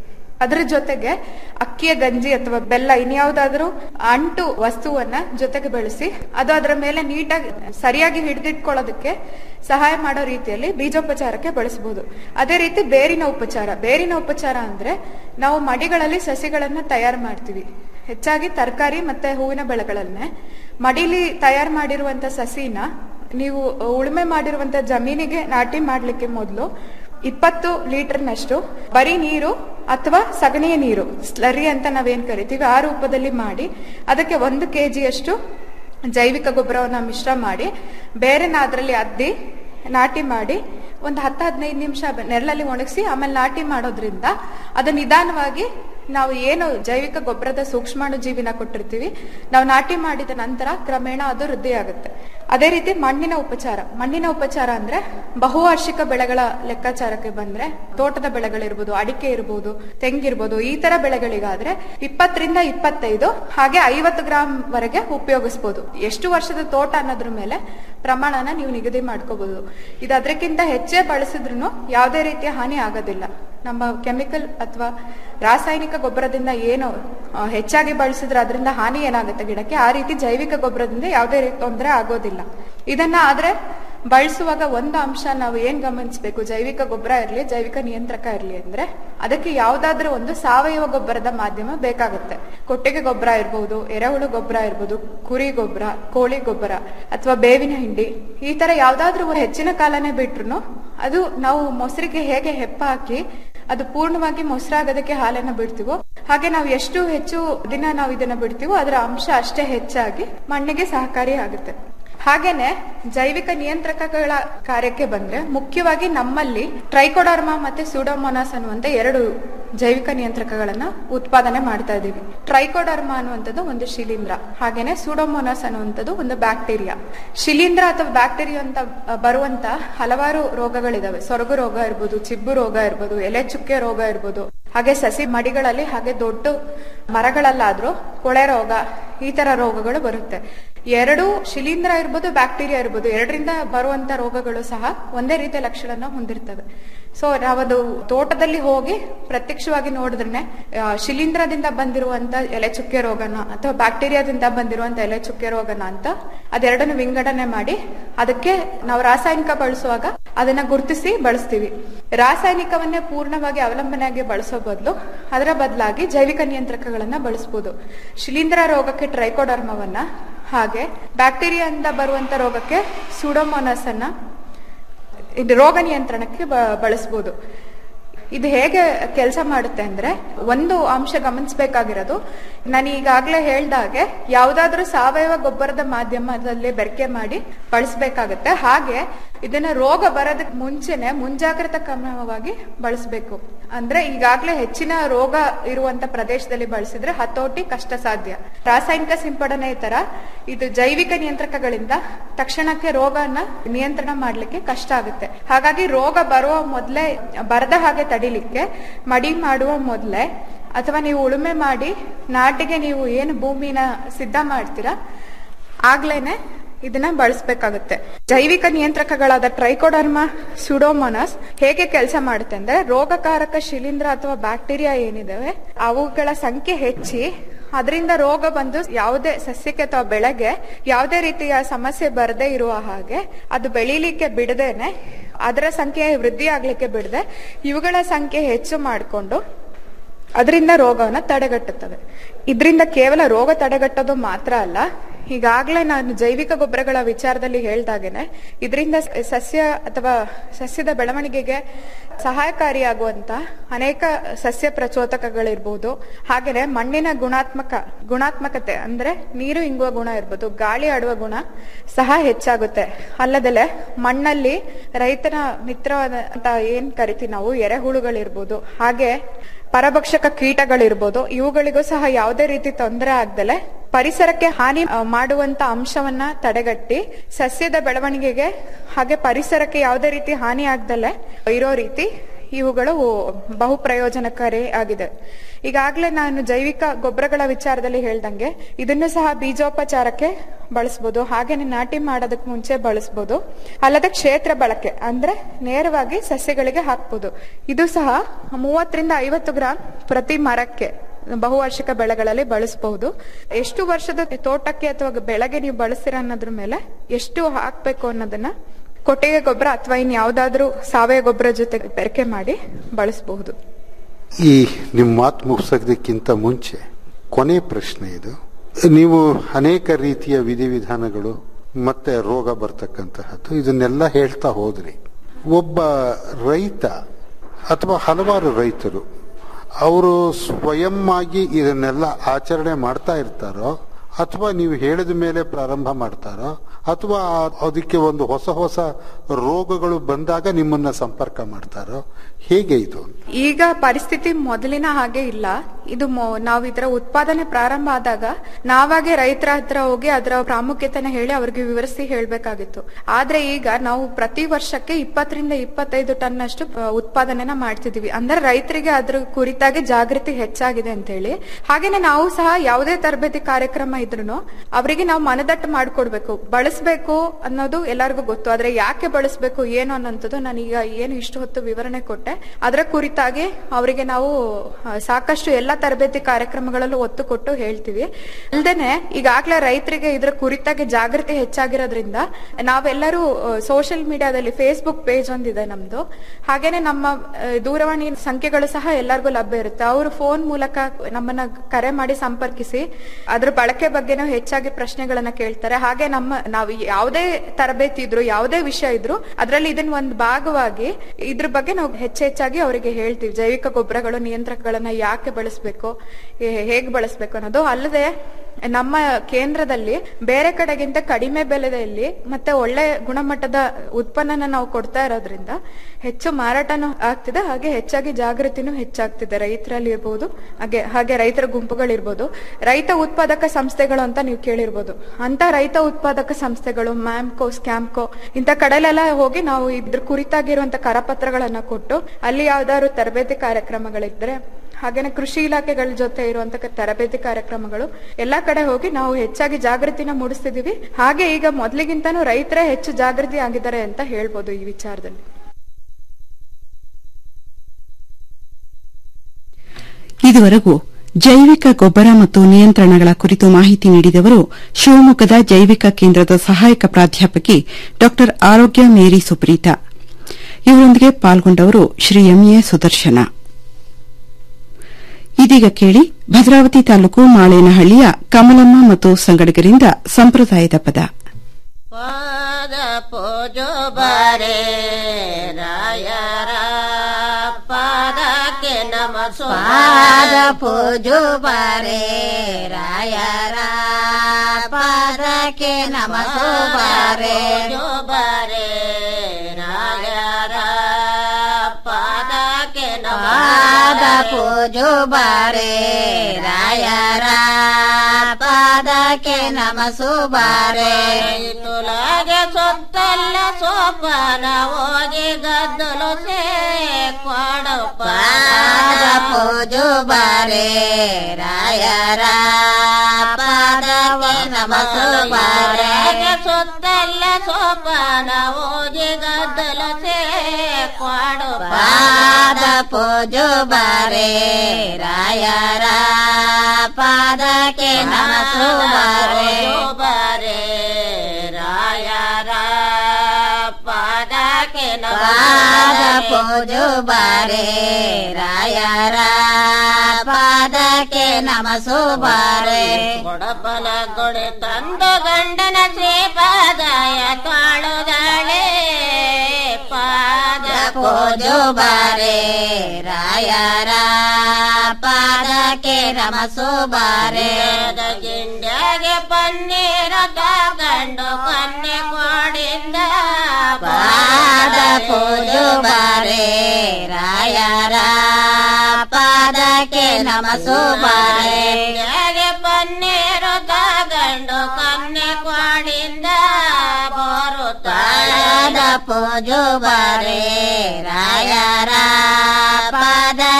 ಅದ್ರ ಜೊತೆಗೆ ಅಕ್ಕಿಯ ಗಂಜಿ ಅಥವಾ ಬೆಲ್ಲ ಇನ್ಯಾವುದಾದ್ರೂ ಅಂಟು ವಸ್ತುವನ್ನ ಜೊತೆಗೆ ಬೆಳೆಸಿ ಅದು ಅದರ ಮೇಲೆ ನೀಟಾಗಿ ಸರಿಯಾಗಿ ಹಿಡಿದಿಟ್ಕೊಳ್ಳೋದಕ್ಕೆ ಸಹಾಯ ಮಾಡೋ ರೀತಿಯಲ್ಲಿ ಬೀಜೋಪಚಾರಕ್ಕೆ ಬಳಸಬಹುದು ಅದೇ ರೀತಿ ಬೇರಿನ ಉಪಚಾರ ಬೇರಿನ ಉಪಚಾರ ಅಂದ್ರೆ ನಾವು ಮಡಿಗಳಲ್ಲಿ ಸಸಿಗಳನ್ನ ತಯಾರು ಮಾಡ್ತೀವಿ ಹೆಚ್ಚಾಗಿ ತರಕಾರಿ ಮತ್ತೆ ಹೂವಿನ ಬೆಳೆಗಳನ್ನೇ ಮಡಿಲಿ ತಯಾರು ಮಾಡಿರುವಂತ ಸಸಿನ ನೀವು ಉಳುಮೆ ಮಾಡಿರುವಂತ ಜಮೀನಿಗೆ ನಾಟಿ ಮಾಡ್ಲಿಕ್ಕೆ ಮೊದಲು ಇಪ್ಪತ್ತು ಲೀಟರ್ನಷ್ಟು ಬರೀ ನೀರು ಅಥವಾ ಸಗಣಿಯ ನೀರು ಸ್ಲರಿ ಅಂತ ನಾವೇನ್ ಕರಿತೀವಿ ಆ ರೂಪದಲ್ಲಿ ಮಾಡಿ ಅದಕ್ಕೆ ಒಂದು ಕೆಜಿಯಷ್ಟು ಜೈವಿಕ ಗೊಬ್ಬರವನ್ನ ಮಿಶ್ರ ಮಾಡಿ ಬೇರೆನ ಅದರಲ್ಲಿ ಅದ್ದಿ ನಾಟಿ ಮಾಡಿ ಒಂದು ಹತ್ತು ಹದಿನೈದು ನಿಮಿಷ ನೆರಳಲ್ಲಿ ಒಣಗಿಸಿ ಆಮೇಲೆ ನಾಟಿ ಮಾಡೋದ್ರಿಂದ ಅದು ನಿಧಾನವಾಗಿ ನಾವು ಏನು ಜೈವಿಕ ಗೊಬ್ಬರದ ಸೂಕ್ಷ್ಮಾಣು ಜೀವಿನ ಕೊಟ್ಟಿರ್ತೀವಿ ನಾವು ನಾಟಿ ಮಾಡಿದ ನಂತರ ಕ್ರಮೇಣ ಅದು ವೃದ್ಧಿ ಆಗುತ್ತೆ ಅದೇ ರೀತಿ ಮಣ್ಣಿನ ಉಪಚಾರ ಮಣ್ಣಿನ ಉಪಚಾರ ಅಂದ್ರೆ ಬಹುವಾರ್ಷಿಕ ಬೆಳೆಗಳ ಲೆಕ್ಕಾಚಾರಕ್ಕೆ ಬಂದ್ರೆ ತೋಟದ ಬೆಳೆಗಳಿರ್ಬೋದು ಅಡಿಕೆ ಇರ್ಬೋದು ತೆಂಗಿರ್ಬೋದು ಈ ತರ ಬೆಳೆಗಳಿಗಾದ್ರೆ ಇಪ್ಪತ್ತರಿಂದ ಇಪ್ಪತ್ತೈದು ಹಾಗೆ ಐವತ್ತು ಗ್ರಾಮ್ ವರೆಗೆ ಉಪಯೋಗಿಸಬಹುದು ಎಷ್ಟು ವರ್ಷದ ತೋಟ ಅನ್ನೋದ್ರ ಮೇಲೆ ಪ್ರಮಾಣನ ನೀವು ನಿಗದಿ ಮಾಡ್ಕೋಬಹುದು ಇದು ಅದಕ್ಕಿಂತ ಹೆಚ್ಚೇ ಬಳಸಿದ್ರು ಯಾವುದೇ ರೀತಿಯ ಹಾನಿ ಆಗೋದಿಲ್ಲ ನಮ್ಮ ಕೆಮಿಕಲ್ ಅಥವಾ ರಾಸಾಯನಿಕ ಗೊಬ್ಬರದಿಂದ ಏನು ಆ, ಹೆಚ್ಚಾಗಿ ಬಳಸಿದ್ರೆ ಅದರಿಂದ ಹಾನಿ ಏನಾಗುತ್ತೆ ಗಿಡಕ್ಕೆ ಆ ರೀತಿ ಜೈವಿಕ ಗೊಬ್ಬರದಿಂದ ಯಾವುದೇ ರೀತಿ ತೊಂದರೆ ಆಗೋದಿಲ್ಲ ಇದನ್ನ ಆದ್ರೆ ಬಳಸುವಾಗ ಒಂದು ಅಂಶ ನಾವು ಏನ್ ಗಮನಿಸಬೇಕು ಜೈವಿಕ ಗೊಬ್ಬರ ಇರಲಿ ಜೈವಿಕ ನಿಯಂತ್ರಕ ಇರಲಿ ಅಂದ್ರೆ ಅದಕ್ಕೆ ಯಾವ್ದಾದ್ರೂ ಒಂದು ಸಾವಯವ ಗೊಬ್ಬರದ ಮಾಧ್ಯಮ ಬೇಕಾಗುತ್ತೆ ಕೊಟ್ಟಿಗೆ ಗೊಬ್ಬರ ಇರ್ಬೋದು ಎರೆಹುಳು ಗೊಬ್ಬರ ಇರ್ಬೋದು ಕುರಿ ಗೊಬ್ಬರ ಕೋಳಿ ಗೊಬ್ಬರ ಅಥವಾ ಬೇವಿನ ಹಿಂಡಿ ಈ ತರ ಯಾವ್ದಾದ್ರೂ ಒಂದು ಹೆಚ್ಚಿನ ಕಾಲನೇ ಬಿಟ್ರು ಅದು ನಾವು ಮೊಸರಿಗೆ ಹೇಗೆ ಹೆಪ್ಪ ಹಾಕಿ ಅದು ಪೂರ್ಣವಾಗಿ ಮೊಸರಾಗೋದಕ್ಕೆ ಹಾಲನ್ನ ಬಿಡ್ತೀವೋ ಹಾಗೆ ನಾವು ಎಷ್ಟು ಹೆಚ್ಚು ದಿನ ನಾವು ಇದನ್ನ ಬಿಡ್ತೀವೋ ಅದರ ಅಂಶ ಅಷ್ಟೇ ಹೆಚ್ಚಾಗಿ ಮಣ್ಣಿಗೆ ಸಹಕಾರಿ ಆಗುತ್ತೆ ಹಾಗೇನೆ ಜೈವಿಕ ನಿಯಂತ್ರಕಗಳ ಕಾರ್ಯಕ್ಕೆ ಬಂದ್ರೆ ಮುಖ್ಯವಾಗಿ ನಮ್ಮಲ್ಲಿ ಟ್ರೈಕೋಡರ್ಮಾ ಮತ್ತೆ ಸೂಡೋಮೋನಾಸ್ ಅನ್ನುವಂತ ಎರಡು ಜೈವಿಕ ನಿಯಂತ್ರಕಗಳನ್ನ ಉತ್ಪಾದನೆ ಮಾಡ್ತಾ ಇದೀವಿ ಟ್ರೈಕೋಡರ್ಮಾ ಅನ್ನುವಂಥದ್ದು ಒಂದು ಶಿಲೀಂಧ್ರ ಹಾಗೇನೆ ಸೂಡೋಮೋನಾಸ್ ಅನ್ನುವಂಥದ್ದು ಒಂದು ಬ್ಯಾಕ್ಟೀರಿಯಾ ಶಿಲೀಂಧ್ರ ಅಥವಾ ಬ್ಯಾಕ್ಟೀರಿಯಾ ಅಂತ ಬರುವಂತ ಹಲವಾರು ರೋಗಗಳಿದಾವೆ ಸೊರಗು ರೋಗ ಇರ್ಬೋದು ಚಿಬ್ಬು ರೋಗ ಇರ್ಬೋದು ಎಲೆ ಚುಕ್ಕೆ ರೋಗ ಇರ್ಬೋದು ಹಾಗೆ ಸಸಿ ಮಡಿಗಳಲ್ಲಿ ಹಾಗೆ ದೊಡ್ಡ ಮರಗಳಲ್ಲಾದ್ರೂ ಕೊಳೆ ರೋಗ ಈ ತರ ರೋಗಗಳು ಬರುತ್ತೆ ಎರಡು ಶಿಲೀಂಧ್ರ ಇರ್ಬೋದು ಬ್ಯಾಕ್ಟೀರಿಯಾ ಇರ್ಬೋದು ಎರಡರಿಂದ ಬರುವಂತ ರೋಗಗಳು ಸಹ ಒಂದೇ ರೀತಿಯ ಲಕ್ಷಣ ಹೊಂದಿರ್ತವೆ ಸೊ ನಾವದು ತೋಟದಲ್ಲಿ ಹೋಗಿ ಪ್ರತ್ಯಕ್ಷವಾಗಿ ನೋಡಿದ್ರೆ ಆ, ಶಿಲೀಂಧ್ರದಿಂದ ಬಂದಿರುವಂತ ಎಲೆ ಚುಕ್ಕೆ ರೋಗನ ಅಥವಾ ಬ್ಯಾಕ್ಟೀರಿಯಾದಿಂದ ಬಂದಿರುವಂತ ಎಲೆ ಚುಕ್ಕೆ ರೋಗನ ಅಂತ ಅದೆರಡನ್ನು ವಿಂಗಡಣೆ ಮಾಡಿ ಅದಕ್ಕೆ ನಾವು ರಾಸಾಯನಿಕ ಬಳಸುವಾಗ ಅದನ್ನ ಗುರುತಿಸಿ ಬಳಸ್ತೀವಿ ರಾಸಾಯನಿಕವನ್ನೇ ಪೂರ್ಣವಾಗಿ ಅವಲಂಬನೆಯಾಗಿ ಬಳಸೋ ಬದಲು ಅದರ ಬದಲಾಗಿ ಜೈವಿಕ ನಿಯಂತ್ರಕಗಳನ್ನ ಬಳಸಬಹುದು ಶಿಲೀಂಧ್ರ ರೋಗಕ್ಕೆ ಟ್ರೈಕೋಡರ್ಮವನ್ನ ಹಾಗೆ ಬ್ಯಾಕ್ಟೀರಿಯಾದಿಂದ ಬರುವಂತ ರೋಗಕ್ಕೆ ಸುಡೋಮೋನಸ್ ಅನ್ನ ಇದು ರೋಗ ನಿಯಂತ್ರಣಕ್ಕೆ ಬ- ಬಳಸ್ಬೋದು ಇದು ಹೇಗೆ ಕೆಲಸ ಮಾಡುತ್ತೆ ಅಂದ್ರೆ ಒಂದು ಅಂಶ ಗಮನಿಸಬೇಕಾಗಿರೋದು ನಾನು ಈಗಾಗಲೇ ಹೇಳ್ದಾಗೆ ಯಾವ್ದಾದ್ರೂ ಸಾವಯವ ಗೊಬ್ಬರದ ಮಾಧ್ಯಮದಲ್ಲಿ ಬೆರಕೆ ಮಾಡಿ ಬಳಸಬೇಕಾಗತ್ತೆ ಹಾಗೆ ಇದನ್ನ ರೋಗ ಬರೋದಕ್ಕೆ ಮುಂಚೆನೆ ಮುಂಜಾಗ್ರತಾ ಕ್ರಮವಾಗಿ ಬಳಸಬೇಕು ಅಂದ್ರೆ ಈಗಾಗಲೇ ಹೆಚ್ಚಿನ ರೋಗ ಇರುವಂತ ಪ್ರದೇಶದಲ್ಲಿ ಬಳಸಿದ್ರೆ ಹತೋಟಿ ಕಷ್ಟ ಸಾಧ್ಯ ರಾಸಾಯನಿಕ ಸಿಂಪಡಣೆ ತರ ಇದು ಜೈವಿಕ ನಿಯಂತ್ರಕಗಳಿಂದ ತಕ್ಷಣಕ್ಕೆ ರೋಗನ ನಿಯಂತ್ರಣ ಮಾಡ್ಲಿಕ್ಕೆ ಕಷ್ಟ ಆಗುತ್ತೆ ಹಾಗಾಗಿ ರೋಗ ಬರುವ ಮೊದಲೇ ಬರದ ಹಾಗೆ ತಡಿಲಿಕ್ಕೆ ಮಡಿ ಮಾಡುವ ಮೊದಲೇ ಅಥವಾ ನೀವು ಉಳುಮೆ ಮಾಡಿ ನಾಟಿಗೆ ನೀವು ಏನು ಭೂಮಿನ ಸಿದ್ಧ ಮಾಡ್ತೀರಾ ಆಗ್ಲೇನೆ ಇದನ್ನ ಬಳಸಬೇಕಾಗುತ್ತೆ ಜೈವಿಕ ನಿಯಂತ್ರಕಗಳಾದ ಟ್ರೈಕೋಡರ್ಮಾ ಸುಡೋಮೋನಾಸ್ ಹೇಗೆ ಕೆಲಸ ಮಾಡುತ್ತೆ ಅಂದ್ರೆ ರೋಗಕಾರಕ ಶಿಲೀಂಧ್ರ ಅಥವಾ ಬ್ಯಾಕ್ಟೀರಿಯಾ ಏನಿದಾವೆ ಅವುಗಳ ಸಂಖ್ಯೆ ಹೆಚ್ಚಿ ಅದರಿಂದ ರೋಗ ಬಂದು ಯಾವುದೇ ಸಸ್ಯಕ್ಕೆ ಅಥವಾ ಬೆಳೆಗೆ ಯಾವುದೇ ರೀತಿಯ ಸಮಸ್ಯೆ ಬರದೇ ಇರುವ ಹಾಗೆ ಅದು ಬೆಳೀಲಿಕ್ಕೆ ಬಿಡದೇನೆ ಅದರ ಸಂಖ್ಯೆ ವೃದ್ಧಿ ಆಗ್ಲಿಕ್ಕೆ ಬಿಡದೆ ಇವುಗಳ ಸಂಖ್ಯೆ ಹೆಚ್ಚು ಮಾಡಿಕೊಂಡು ಅದರಿಂದ ರೋಗವನ್ನ ತಡೆಗಟ್ಟುತ್ತದೆ ಇದರಿಂದ ಕೇವಲ ರೋಗ ತಡೆಗಟ್ಟೋದು ಮಾತ್ರ ಅಲ್ಲ ಈಗಾಗಲೇ ನಾನು ಜೈವಿಕ ಗೊಬ್ಬರಗಳ ವಿಚಾರದಲ್ಲಿ ಹೇಳ್ದಾಗೇನೆ ಇದರಿಂದ ಸಸ್ಯ ಅಥವಾ ಸಸ್ಯದ ಬೆಳವಣಿಗೆಗೆ ಸಹಾಯಕಾರಿಯಾಗುವಂತ ಅನೇಕ ಸಸ್ಯ ಪ್ರಚೋದಕಗಳಿರ್ಬೋದು ಹಾಗೇನೆ ಮಣ್ಣಿನ ಗುಣಾತ್ಮಕ ಗುಣಾತ್ಮಕತೆ ಅಂದ್ರೆ ನೀರು ಇಂಗುವ ಗುಣ ಇರ್ಬೋದು ಗಾಳಿ ಆಡುವ ಗುಣ ಸಹ ಹೆಚ್ಚಾಗುತ್ತೆ ಅಲ್ಲದಲೆ ಮಣ್ಣಲ್ಲಿ ರೈತನ ಮಿತ್ರವಾದ ಅಂತ ಏನ್ ಕರಿತೀವಿ ನಾವು ಎರೆಹುಳುಗಳಿರ್ಬೋದು ಹಾಗೆ ಪರಭಕ್ಷಕ ಕೀಟಗಳಿರ್ಬೋದು ಇವುಗಳಿಗೂ ಸಹ ಯಾವುದೇ ರೀತಿ ತೊಂದರೆ ಆಗ್ದಲೆ ಪರಿಸರಕ್ಕೆ ಹಾನಿ ಆ, ಮಾಡುವಂತ ಅಂಶವನ್ನ ತಡೆಗಟ್ಟಿ ಸಸ್ಯದ ಬೆಳವಣಿಗೆಗೆ ಹಾಗೆ ಪರಿಸರಕ್ಕೆ ಯಾವುದೇ ರೀತಿ ಹಾನಿ ಆಗ್ದಲೆ ಇರೋ ರೀತಿ ಇವುಗಳು ಬಹು ಪ್ರಯೋಜನಕಾರಿ ಆಗಿದೆ ಈಗಾಗಲೇ ನಾನು ಜೈವಿಕ ಗೊಬ್ಬರಗಳ ವಿಚಾರದಲ್ಲಿ ಹೇಳ್ದಂಗೆ ಇದನ್ನು ಸಹ ಬೀಜೋಪಚಾರಕ್ಕೆ ಬಳಸಬಹುದು ಹಾಗೇನೆ ನಾಟಿ ಮಾಡೋದಕ್ಕೆ ಮುಂಚೆ ಬಳಸಬಹುದು ಅಲ್ಲದೆ ಕ್ಷೇತ್ರ ಬಳಕೆ ಅಂದ್ರೆ ನೇರವಾಗಿ ಸಸ್ಯಗಳಿಗೆ ಹಾಕ್ಬೋದು ಇದು ಸಹ ಮೂವತ್ತರಿಂದ ಐವತ್ತು ಗ್ರಾಂ ಪ್ರತಿ ಮರಕ್ಕೆ ಬಹುವಾರ್ಷಿಕ ಬೆಳೆಗಳಲ್ಲಿ ಬಳಸಬಹುದು ಎಷ್ಟು ವರ್ಷದ ತೋಟಕ್ಕೆ ಅಥವಾ ಬೆಳೆಗೆ ನೀವು ಬಳಸ್ತೀರ ಅನ್ನೋದ್ರ ಮೇಲೆ ಎಷ್ಟು ಹಾಕ್ಬೇಕು ಅನ್ನೋದನ್ನ ಕೊಟ್ಟಿಗೆ ಗೊಬ್ಬರ ಅಥವಾ ಇನ್ ಯಾವ್ದಾದ್ರು ಸಾವಯವ ಗೊಬ್ಬರ ಜೊತೆ ಬೆರಕೆ ಮಾಡಿ ಬಳಸಬಹುದು ಈ ನಿಮ್ಮ ಮಾತು ಮುಗಿಸೋದಕ್ಕಿಂತ ಮುಂಚೆ ಕೊನೆ ಪ್ರಶ್ನೆ ಇದು ನೀವು ಅನೇಕ ರೀತಿಯ ವಿಧಿವಿಧಾನಗಳು ಮತ್ತೆ ರೋಗ ಬರ್ತಕ್ಕಂತಹದ್ದು ಇದನ್ನೆಲ್ಲ ಹೇಳ್ತಾ ಹೋದ್ರಿ ಒಬ್ಬ ರೈತ ಅಥವಾ ಹಲವಾರು ರೈತರು ಅವರು ಸ್ವಯಂ ಆಗಿ ಇದನ್ನೆಲ್ಲ ಆಚರಣೆ ಮಾಡ್ತಾ ಇರ್ತಾರೋ ಅಥವಾ ನೀವು ಹೇಳಿದ ಮೇಲೆ ಪ್ರಾರಂಭ ಮಾಡ್ತಾರೋ ಅಥವಾ ಅದಕ್ಕೆ ಒಂದು ಹೊಸ ಹೊಸ ರೋಗಗಳು ಬಂದಾಗ ನಿಮ್ಮನ್ನ ಸಂಪರ್ಕ ಮಾಡ್ತಾರೋ ಹೇಗೆ ಇದು ಈಗ ಪರಿಸ್ಥಿತಿ ಮೊದಲಿನ ಹಾಗೆ ಇಲ್ಲ ಇದು ಮೊ- ನಾವು ಇದರ ಉತ್ಪಾದನೆ ಪ್ರಾರಂಭ ಆದಾಗ ನಾವಾಗೆ ರೈತರ ಹತ್ರ ಹೋಗಿ ಅದರ ಪ್ರಾಮುಖ್ಯತೆನ ಹೇಳಿ ಅವ್ರಿಗೆ ವಿವರಿಸಿ ಹೇಳ್ಬೇಕಾಗಿತ್ತು ಆದ್ರೆ ಈಗ ನಾವು ಪ್ರತಿ ವರ್ಷಕ್ಕೆ ಇಪ್ಪತ್ತರಿಂದ ಇಪ್ಪತ್ತೈದು ಟನ್ ಅಷ್ಟು ಆ, ಉತ್ಪಾದನೆನ ಮಾಡ್ತಿದೀವಿ ಅಂದ್ರೆ ರೈತರಿಗೆ ಅದ್ರ ಕುರಿತಾಗಿ ಜಾಗೃತಿ ಹೆಚ್ಚಾಗಿದೆ ಅಂತ ಹೇಳಿ ಹಾಗೇನೆ ನಾವು ಸಹ ಯಾವುದೇ ತರಬೇತಿ ಕಾರ್ಯಕ್ರಮ ಇದ್ರೂ ಅವರಿಗೆ ನಾವು ಮನದಟ್ಟು ಮಾಡ್ಕೊಡ್ಬೇಕು ಬಳಸ್ಬೇಕು ಅನ್ನೋದು ಎಲ್ಲರಿಗೂ ಗೊತ್ತು ಆದ್ರೆ ಯಾಕೆ ಬಳಸ್ಬೇಕು ಏನು ಅನ್ನೋಂಥದ್ದು ನಾನೀಗ ಏನು ಇಷ್ಟು ಹೊತ್ತು ವಿವರಣೆ ಕೊಟ್ಟೆ ಅದರ ಕುರಿತಾಗಿ ಅವರಿಗೆ ನಾವು ಆ, ಸಾಕಷ್ಟು ಎಲ್ಲ ತರಬೇತಿ ಕಾರ್ಯಕ್ರಮಗಳಲ್ಲೂ ಒತ್ತು ಕೊಟ್ಟು ಹೇಳ್ತೀವಿ ಅಲ್ದೇನೆ ಈಗಾಗ್ಲೇ ರೈತರಿಗೆ ಇದರ ಕುರಿತಾಗಿ ಜಾಗೃತಿ ಹೆಚ್ಚಾಗಿರೋದ್ರಿಂದ ನಾವೆಲ್ಲರೂ ಸೋಷಿಯಲ್ ಮೀಡಿಯಾದಲ್ಲಿ ಫೇಸ್ಬುಕ್ ಪೇಜ್ ಒಂದಿದೆ ನಮ್ದು ಹಾಗೇನೆ ನಮ್ಮ ಆ, ದೂರವಾಣಿ ಸಂಖ್ಯೆಗಳು ಸಹ ಎಲ್ಲರಿಗೂ ಲಭ್ಯ ಇರುತ್ತೆ ಅವರು ಫೋನ್ ಮೂಲಕ ನಮ್ಮನ್ನ ಕರೆ ಮಾಡಿ ಸಂಪರ್ಕಿಸಿ ಅದ್ರ ಬಳಕೆ ಬಗ್ಗೆನೂ ಹೆಚ್ಚಾಗಿ ಪ್ರಶ್ನೆಗಳನ್ನ ಕೇಳ್ತಾರೆ ಹಾಗೆ ನಮ್ಮ ನಾವು ಯಾವುದೇ ತರಬೇತಿ ಇದ್ರು ಯಾವುದೇ ವಿಷಯ ಇದ್ರು ಅದರಲ್ಲಿ ಇದನ್ನ ಒಂದು ಭಾಗವಾಗಿ ಇದ್ರ ಬಗ್ಗೆ ನಾವು ಹೆಚ್ಚೆಚ್ಚಾಗಿ ಅವರಿಗೆ ಹೇಳ್ತೀವಿ ಜೈವಿಕ ಗೊಬ್ಬರಗಳು ನಿಯಂತ್ರಕಗಳನ್ನ ಯಾಕೆ ಬಳಸಬೇಕು ಹೇಗೆ ಬಳಸಬೇಕು ಅನ್ನೋದು ಅಲ್ಲದೆ ನಮ್ಮ ಕೇಂದ್ರದಲ್ಲಿ ಬೇರೆ ಕಡೆಗಿಂತ ಕಡಿಮೆ ಬೆಲೆಯಲ್ಲಿ ಮತ್ತೆ ಒಳ್ಳೆ ಗುಣಮಟ್ಟದ ಉತ್ಪನ್ನನ ನಾವು ಕೊಡ್ತಾ ಇರೋದ್ರಿಂದ ಹೆಚ್ಚು ಮಾರಾಟನೂ ಆಗ್ತಿದೆ ಹಾಗೆ ಹೆಚ್ಚಾಗಿ ಜಾಗೃತಿನೂ ಹೆಚ್ಚಾಗ್ತಿದೆ ರೈತರಲ್ಲಿ ಇರ್ಬೋದು ಹಾಗೆ ಹಾಗೆ ರೈತರ ಗುಂಪುಗಳಿರ್ಬೋದು ರೈತ ಉತ್ಪಾದಕ ಸಂಸ್ಥೆಗಳು ಅಂತ ನೀವು ಕೇಳಿರ್ಬೋದು ಅಂತ ರೈತ ಉತ್ಪಾದಕ ಸಂಸ್ಥೆಗಳು ಮ್ಯಾಮ್ಕೋ ಸ್ಕ್ಯಾಮ್ಕೋ ಇಂಥ ಕಡೆಲೆಲ್ಲ ಹೋಗಿ ನಾವು ಇದ್ರ ಕುರಿತಾಗಿರುವಂತ ಕರಪತ್ರಗಳನ್ನ ಕೊಟ್ಟು ಅಲ್ಲಿ ಯಾವ್ದಾದ್ರು ತರಬೇತಿ ಕಾರ್ಯಕ್ರಮಗಳಿದ್ರೆ ಹಾಗೇನೆ ಕೃಷಿ ಇಲಾಖೆಗಳ ಜೊತೆ ಇರುವಂತ ತರಬೇತಿ ಕಾರ್ಯಕ್ರಮಗಳು ಎಲ್ಲಾ ಕಡೆ ಹೋಗಿ ನಾವು ಹೆಚ್ಚಾಗಿ ಜಾಗೃತಿನ ಮೂಡಿಸ್ತಿದೀವಿ ಹಾಗೆ ಈಗ ಮೊದ್ಲಿಗಿಂತಾನು ರೈತರೇ ಹೆಚ್ಚು ಜಾಗೃತಿ ಆಗಿದ್ದಾರೆ ಅಂತ ಹೇಳ್ಬೋದು ಈ ವಿಚಾರದಲ್ಲಿ ಇದುವರೆಗೂ ಜೈವಿಕ ಗೊಬ್ಬರ ಮತ್ತು ನಿಯಂತ್ರಣಗಳ ಕುರಿತು ಮಾಹಿತಿ ನೀಡಿದವರು ಶಿವಮೊಗ್ಗದ ಜೈವಿಕ ಕೇಂದ್ರದ ಸಹಾಯಕ ಪ್ರಾಧ್ಯಾಪಕಿ ಡಾ ಆರೋಗ್ಯ ಮೇರಿ ಸುಪ್ರೀತ ಇವರೊಂದಿಗೆ ಪಾಲ್ಗೊಂಡವರು ಶ್ರೀ ಎಂಎ ಸುದರ್ಶನ ಇದೀಗ ಕೇಳಿ ಭದ್ರಾವತಿ ತಾಲೂಕು ಮಾಳೇನಹಳ್ಳಿಯ ಕಮಲಮ್ಮ ಮತ್ತು ಸಂಗಡಿಗರಿಂದ ಸಂಪ್ರದಾಯದ ಪದ ಪಾದ ಪೂಜೋ ಬಾರೆ ರಾಯರ ಪಾದಕ್ಕೆ ನಮಸ್ಕಾರ ಪಾದ ಪೂಜು ಬಾರೆ ರಾಯರ ಪಾದಕ್ಕೆ ನಮಸು ಬಾರೆ ಪೂಜೋ ಬಾರೆ ರಾಯರ ಪಾದಕ್ಕೆ ಪಾದ ಪೂಜು ಬಾರೆ ರಾಯರ ಪಾದಕ್ಕೆ ನಮಸು ಬಾರೆ ತುಲಾಗೆ ಸೊತ್ತಲ್ಲ ಸೋಪಾನ ಹೋಗಿ ಗದ್ದಲು ಸೇ ಕೊಡು ಪಾದ ಪೂಜು ಬಾರೆ ರಾಯರ ಪಾದಕ್ಕೆ ನಮಸು ಬಾರೆ ಸುತ್ತಲ್ಲ ಸೋಪಾನ ಹೋಗಿ ಗದ್ದಲು ಸೇ ಕೊಡು ಪಾದ ಪೂಜು ಬಾರೆ ರಾಯರ ಪಾದಕ್ಕೆ ನಮಸು ಬಾರೆ ಬಾರೆ ರಾಯರ ಪಾದಕ್ಕೆ ಪಾದ ಪೂಜು ಬಾರೆ ರಾಯರ ಪಾದಕ್ಕೆ ನಮಸು ಬಾರೆ ಕೊಡಪನ ಕೊಡೆ ತಂದು ಗಂಡನ ಶ್ರೀಪಾದಾಯ ತಾಳುದಾಳೆ ಪಾದ ಪೂಜು ಬಾರೆ ರಾಯರ ಪಾದಕ್ಕೆ ನಮಸು ಬಾರೆ ಗಿಂಡ್ಯಾಗೆ ಪನ್ನೀರ ತಗಂಡು ಕನ್ನೆ ಕೊಡಿಂದ ಪಾದ ಪೂಜು ಬಾರೆ ರಾಯರ ಪಾದಕ್ಕೆ ನಮಸು ಬಾರೆ ಗಿಂಡ್ಯಾಗೆ ಪನ್ನೀರು ತಗಂಡು ಕನ್ನೆ ಕೊಡಿಂದ ಬರುತ್ತಾಳೆ ಪಾದ ಪೂಜು ಬಾರೆ ರಾಯರ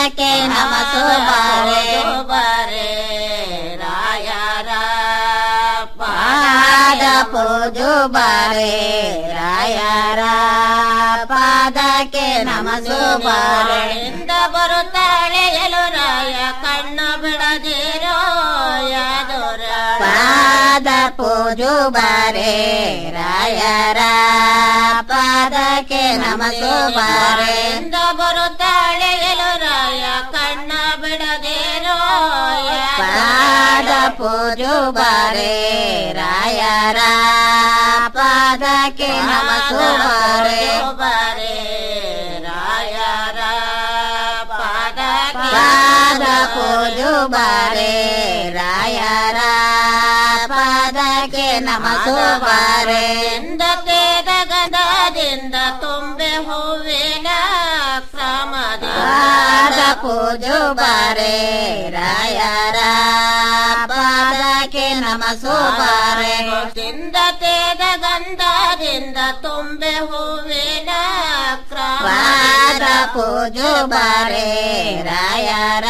ಪಾದಕ್ಕೆ ನಮಸು ಬಾರೆ ಬಾರೆ ರಾಯರ ಪಾದ ಪೂಜು ಬಾರೆ ರಾಯರ ಪಾದಕ್ಕೆ ನಮಸು ಬಾರೆ ಇಂದ ಬರುತ್ತಾಳೆ ಎಲುರಾಯ ಕಣ್ಣು ಬಿಡದಿರೋ ಯಾದೂರ ಪಾದ ಪೂಜು ಬಾರೆ ರಾಯರ ಪಾದಕ್ಕೆ ನಮಸು ಬಾರೆ ಇಂದ ಬರುತ್ತಾಳೆ ಎಲುರಾಯ ಕಣ್ಣ ಬಿಡದಿರೋ ಪಾದ ಪೂಜು ಬಾರೆ ರಾಯರ ಪಾದಕ್ಕೆ ನಮಸು ಬಾರೆ ಬಾರೆ ರಾಯರ ಪಾದಕ್ಕೆ ಪಾದ ಪೂಜು ಬಾರೆ ರಾಯರ ಪಾದಕ್ಕೆ ನಮಸು ಬಾರೆ ಇಂದ ತೇದ ಗಂಧದಿಂದ ತುಂಬೆ ಹೂವಿನ ಕ್ರಮದ ಪಾದ ಪೂಜು ಬಾರೆ ರಾಯರ ಪಾದಕ್ಕೆ ನಮಸು ಬಾರೆ ಇಂದ ತೇದ ಗಂಧದಿಂದ ತುಂಬೆ ಹೂವಿನ ಕ್ರಮ ಪಾದ ಪೂಜು ಬಾರೆ ರಾಯರ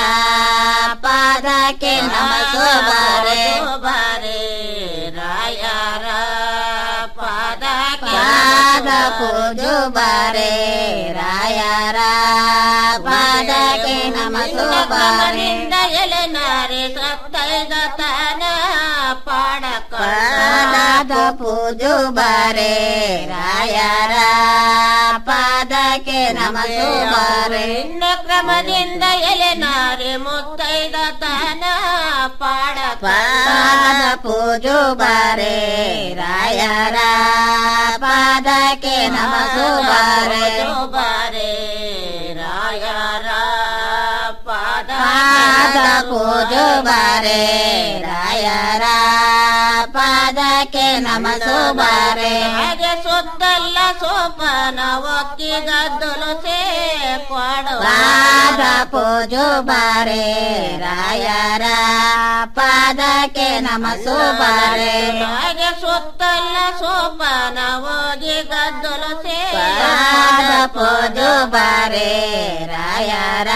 ಪಾದಕ್ಕೆ ನಮಸು ಬಾರೆ ಬಾರೆ ರಾಯರ ಪಾದಕ್ಕೆ ಪಾದ ಪೂಜು ಬಾರೆ ರಾಯರ ಪಾದಕ್ಕೆ ನಮಸು ಬಾರೆ ನಿಂದ ಎಲೆನಾರೆ ಸತ್ತೈದ ತಾನ ಪಾಡಕ ಪಾದ ಪೂಜು ಬಾರೆ ರಾಯರ ಪಾದಕ್ಕೆ ನಮಸು ಬಾರೆ ಇನ್ನ ಕ್ರಮದಿಂದ ಎಲೆನಾರೆ ಮುತ್ತೈದ ತಾನ ಪಾಡಕ ಪಾದ ಪೂಜು ಬಾರೆ ರಾಯರ ಪಾದಕ್ಕೆ ನಮಸು ಬಾರೆ ಬಾರೆ ರಾಯರ ಪಾದ ಪಾದ ಪೂಜು ಬಾರೆ ರಾಯರ ಪಾದಕ್ಕೆ ನಮಸು ಬಾರೆ ಹಾಗೆ ಸುತ್ತಲ್ಲ ಸೋಪನ ಒಕ್ಕಿಗದ್ದಲು ಸೇ ಕೊಡುವ ಪಾದ ಪೂಜು ಬಾರೆ ರಾಯರ ಪಾದಕ್ಕೆ ನಮಸು ಬಾರೆ ಹಾಗೆ ಸುತ್ತಲ್ಲ ಸೋಪನ ಹೋಗಿ ಗದ್ದಲು ಸೇ ಪಾದ ಪೂಜು ಬಾರೆ ರಾಯರ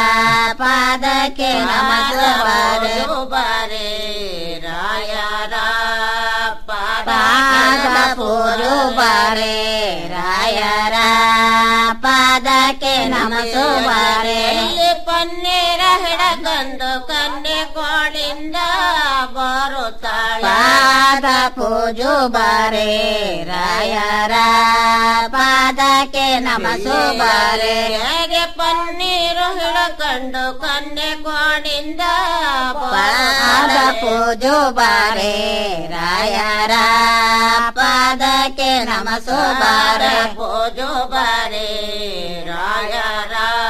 ಪಾದಕ್ಕೆ ನಮಸು ಬಾರೆ ಬಾರೆ ರಾಯರ ಪಾದ ಪೂಜು ಬಾರೆ ರಾಯರ ಪಾದಕ್ಕೆ ನಮಸು ಬಾರೆ ಇಲ್ಲಿ ಪನ್ನೀರ ಹಿಡಕಂದು ಕನ್ನೆ ಕೋಳಿಂದ ಬರುತ್ತಾಳೆ ಪಾದ ಪೂಜು ಬಾರೆ ರಾಯರ ಪಾದಕ್ಕೆ ನಮಸು ಬಾರೆ ಹೇಗೆ ಪನ್ನೀರು ಹಿಡಕಂಡು ಕನ್ನೆ ಕೋಣಿಂದ ಪಾದ ಪೂಜು ಬಾರೆ ರಾಯರ ಪಾದಕ್ಕೆ ನಮಸು ಬಾರೆ ಪೂಜು ಬಾರೆ ರಾಯರ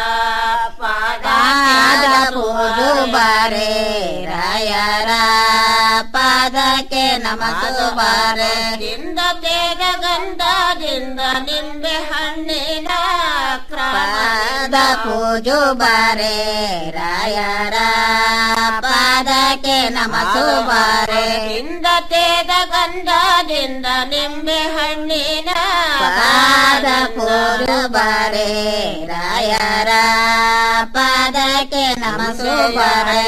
ಪಾದ ಪಾದ ಪೂಜು ಬಾರೆ ರಾಯರ ಪಾದಕ್ಕೆ ನಮಸು ಬಾರೆ ದಿಂದ ತೇಗ ಗಂಧದಿಂದ ನಿಂಬೆ ಹಣ್ಣಿನ ಪಾದ ಪೂಜು ಬಾರೆ ರಾಯರ ಪಾದಕ್ಕೆ ನಮಸು ಬಾರೆ ದಿಂದ ತೇದ ಗಂಧದಿಂದ ನಿಂಬೆ ಹಣ್ಣಿನ ಪಾದ ಪೂಜು ಬಾರೆ ರಾಯರ ಪಾದಕ್ಕೆ ನಮಸು ಬಾರೆ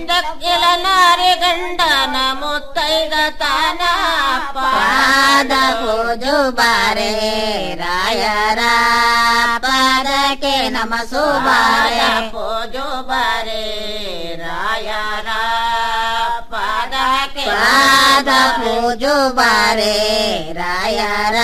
ನಾರಿ ಗಂಡನ ಮುತ್ತೈದ ತಾನ ಪಾದ ಪೂಜು ಬಾರೆ ರಾಯರ ಪಾದಕ್ಕೆ ನಮಸು ಬಾರೆ ಪೂಜು ಬಾರೆ ರಾಯರ ಪಾದಕ್ಕೆ ಪಾದ ಪೂಜು ಬಾರೆ ರಾಯರ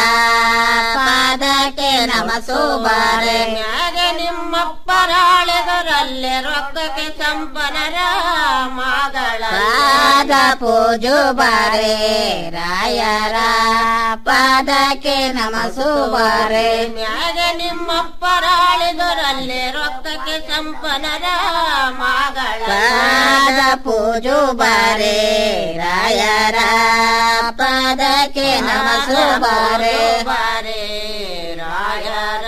ಪಾದಕ್ಕೆ ನಮಸು ಬಾರೆ ಹಾಗೆ ನಿಮ್ಮಪ್ಪರಾಳೆದರಲ್ಲಿ ರೊಕ್ಕಕ್ಕೆ ಸಂಪನರ ಮಗಳ ಪಾದ ಪೂಜು ಬಾರೆ ರಾಯರ ಪಾದಕ್ಕೆ ನಮಸು ಬಾರೆ ಹಾಗೆ ನಿಮ್ಮಪ್ಪರಾಳಿದರಲ್ಲಿ ರೊಕ್ಕಕ್ಕೆ ಸಂಪನರ ಮಗಳ ಪಾದ ಪೂಜು ಬಾರೆ ರಾಯರ ಪಾದಕ್ಕೆ ನಮಸು ಬಾರೆ ಬಾರೆ ರಾಯರ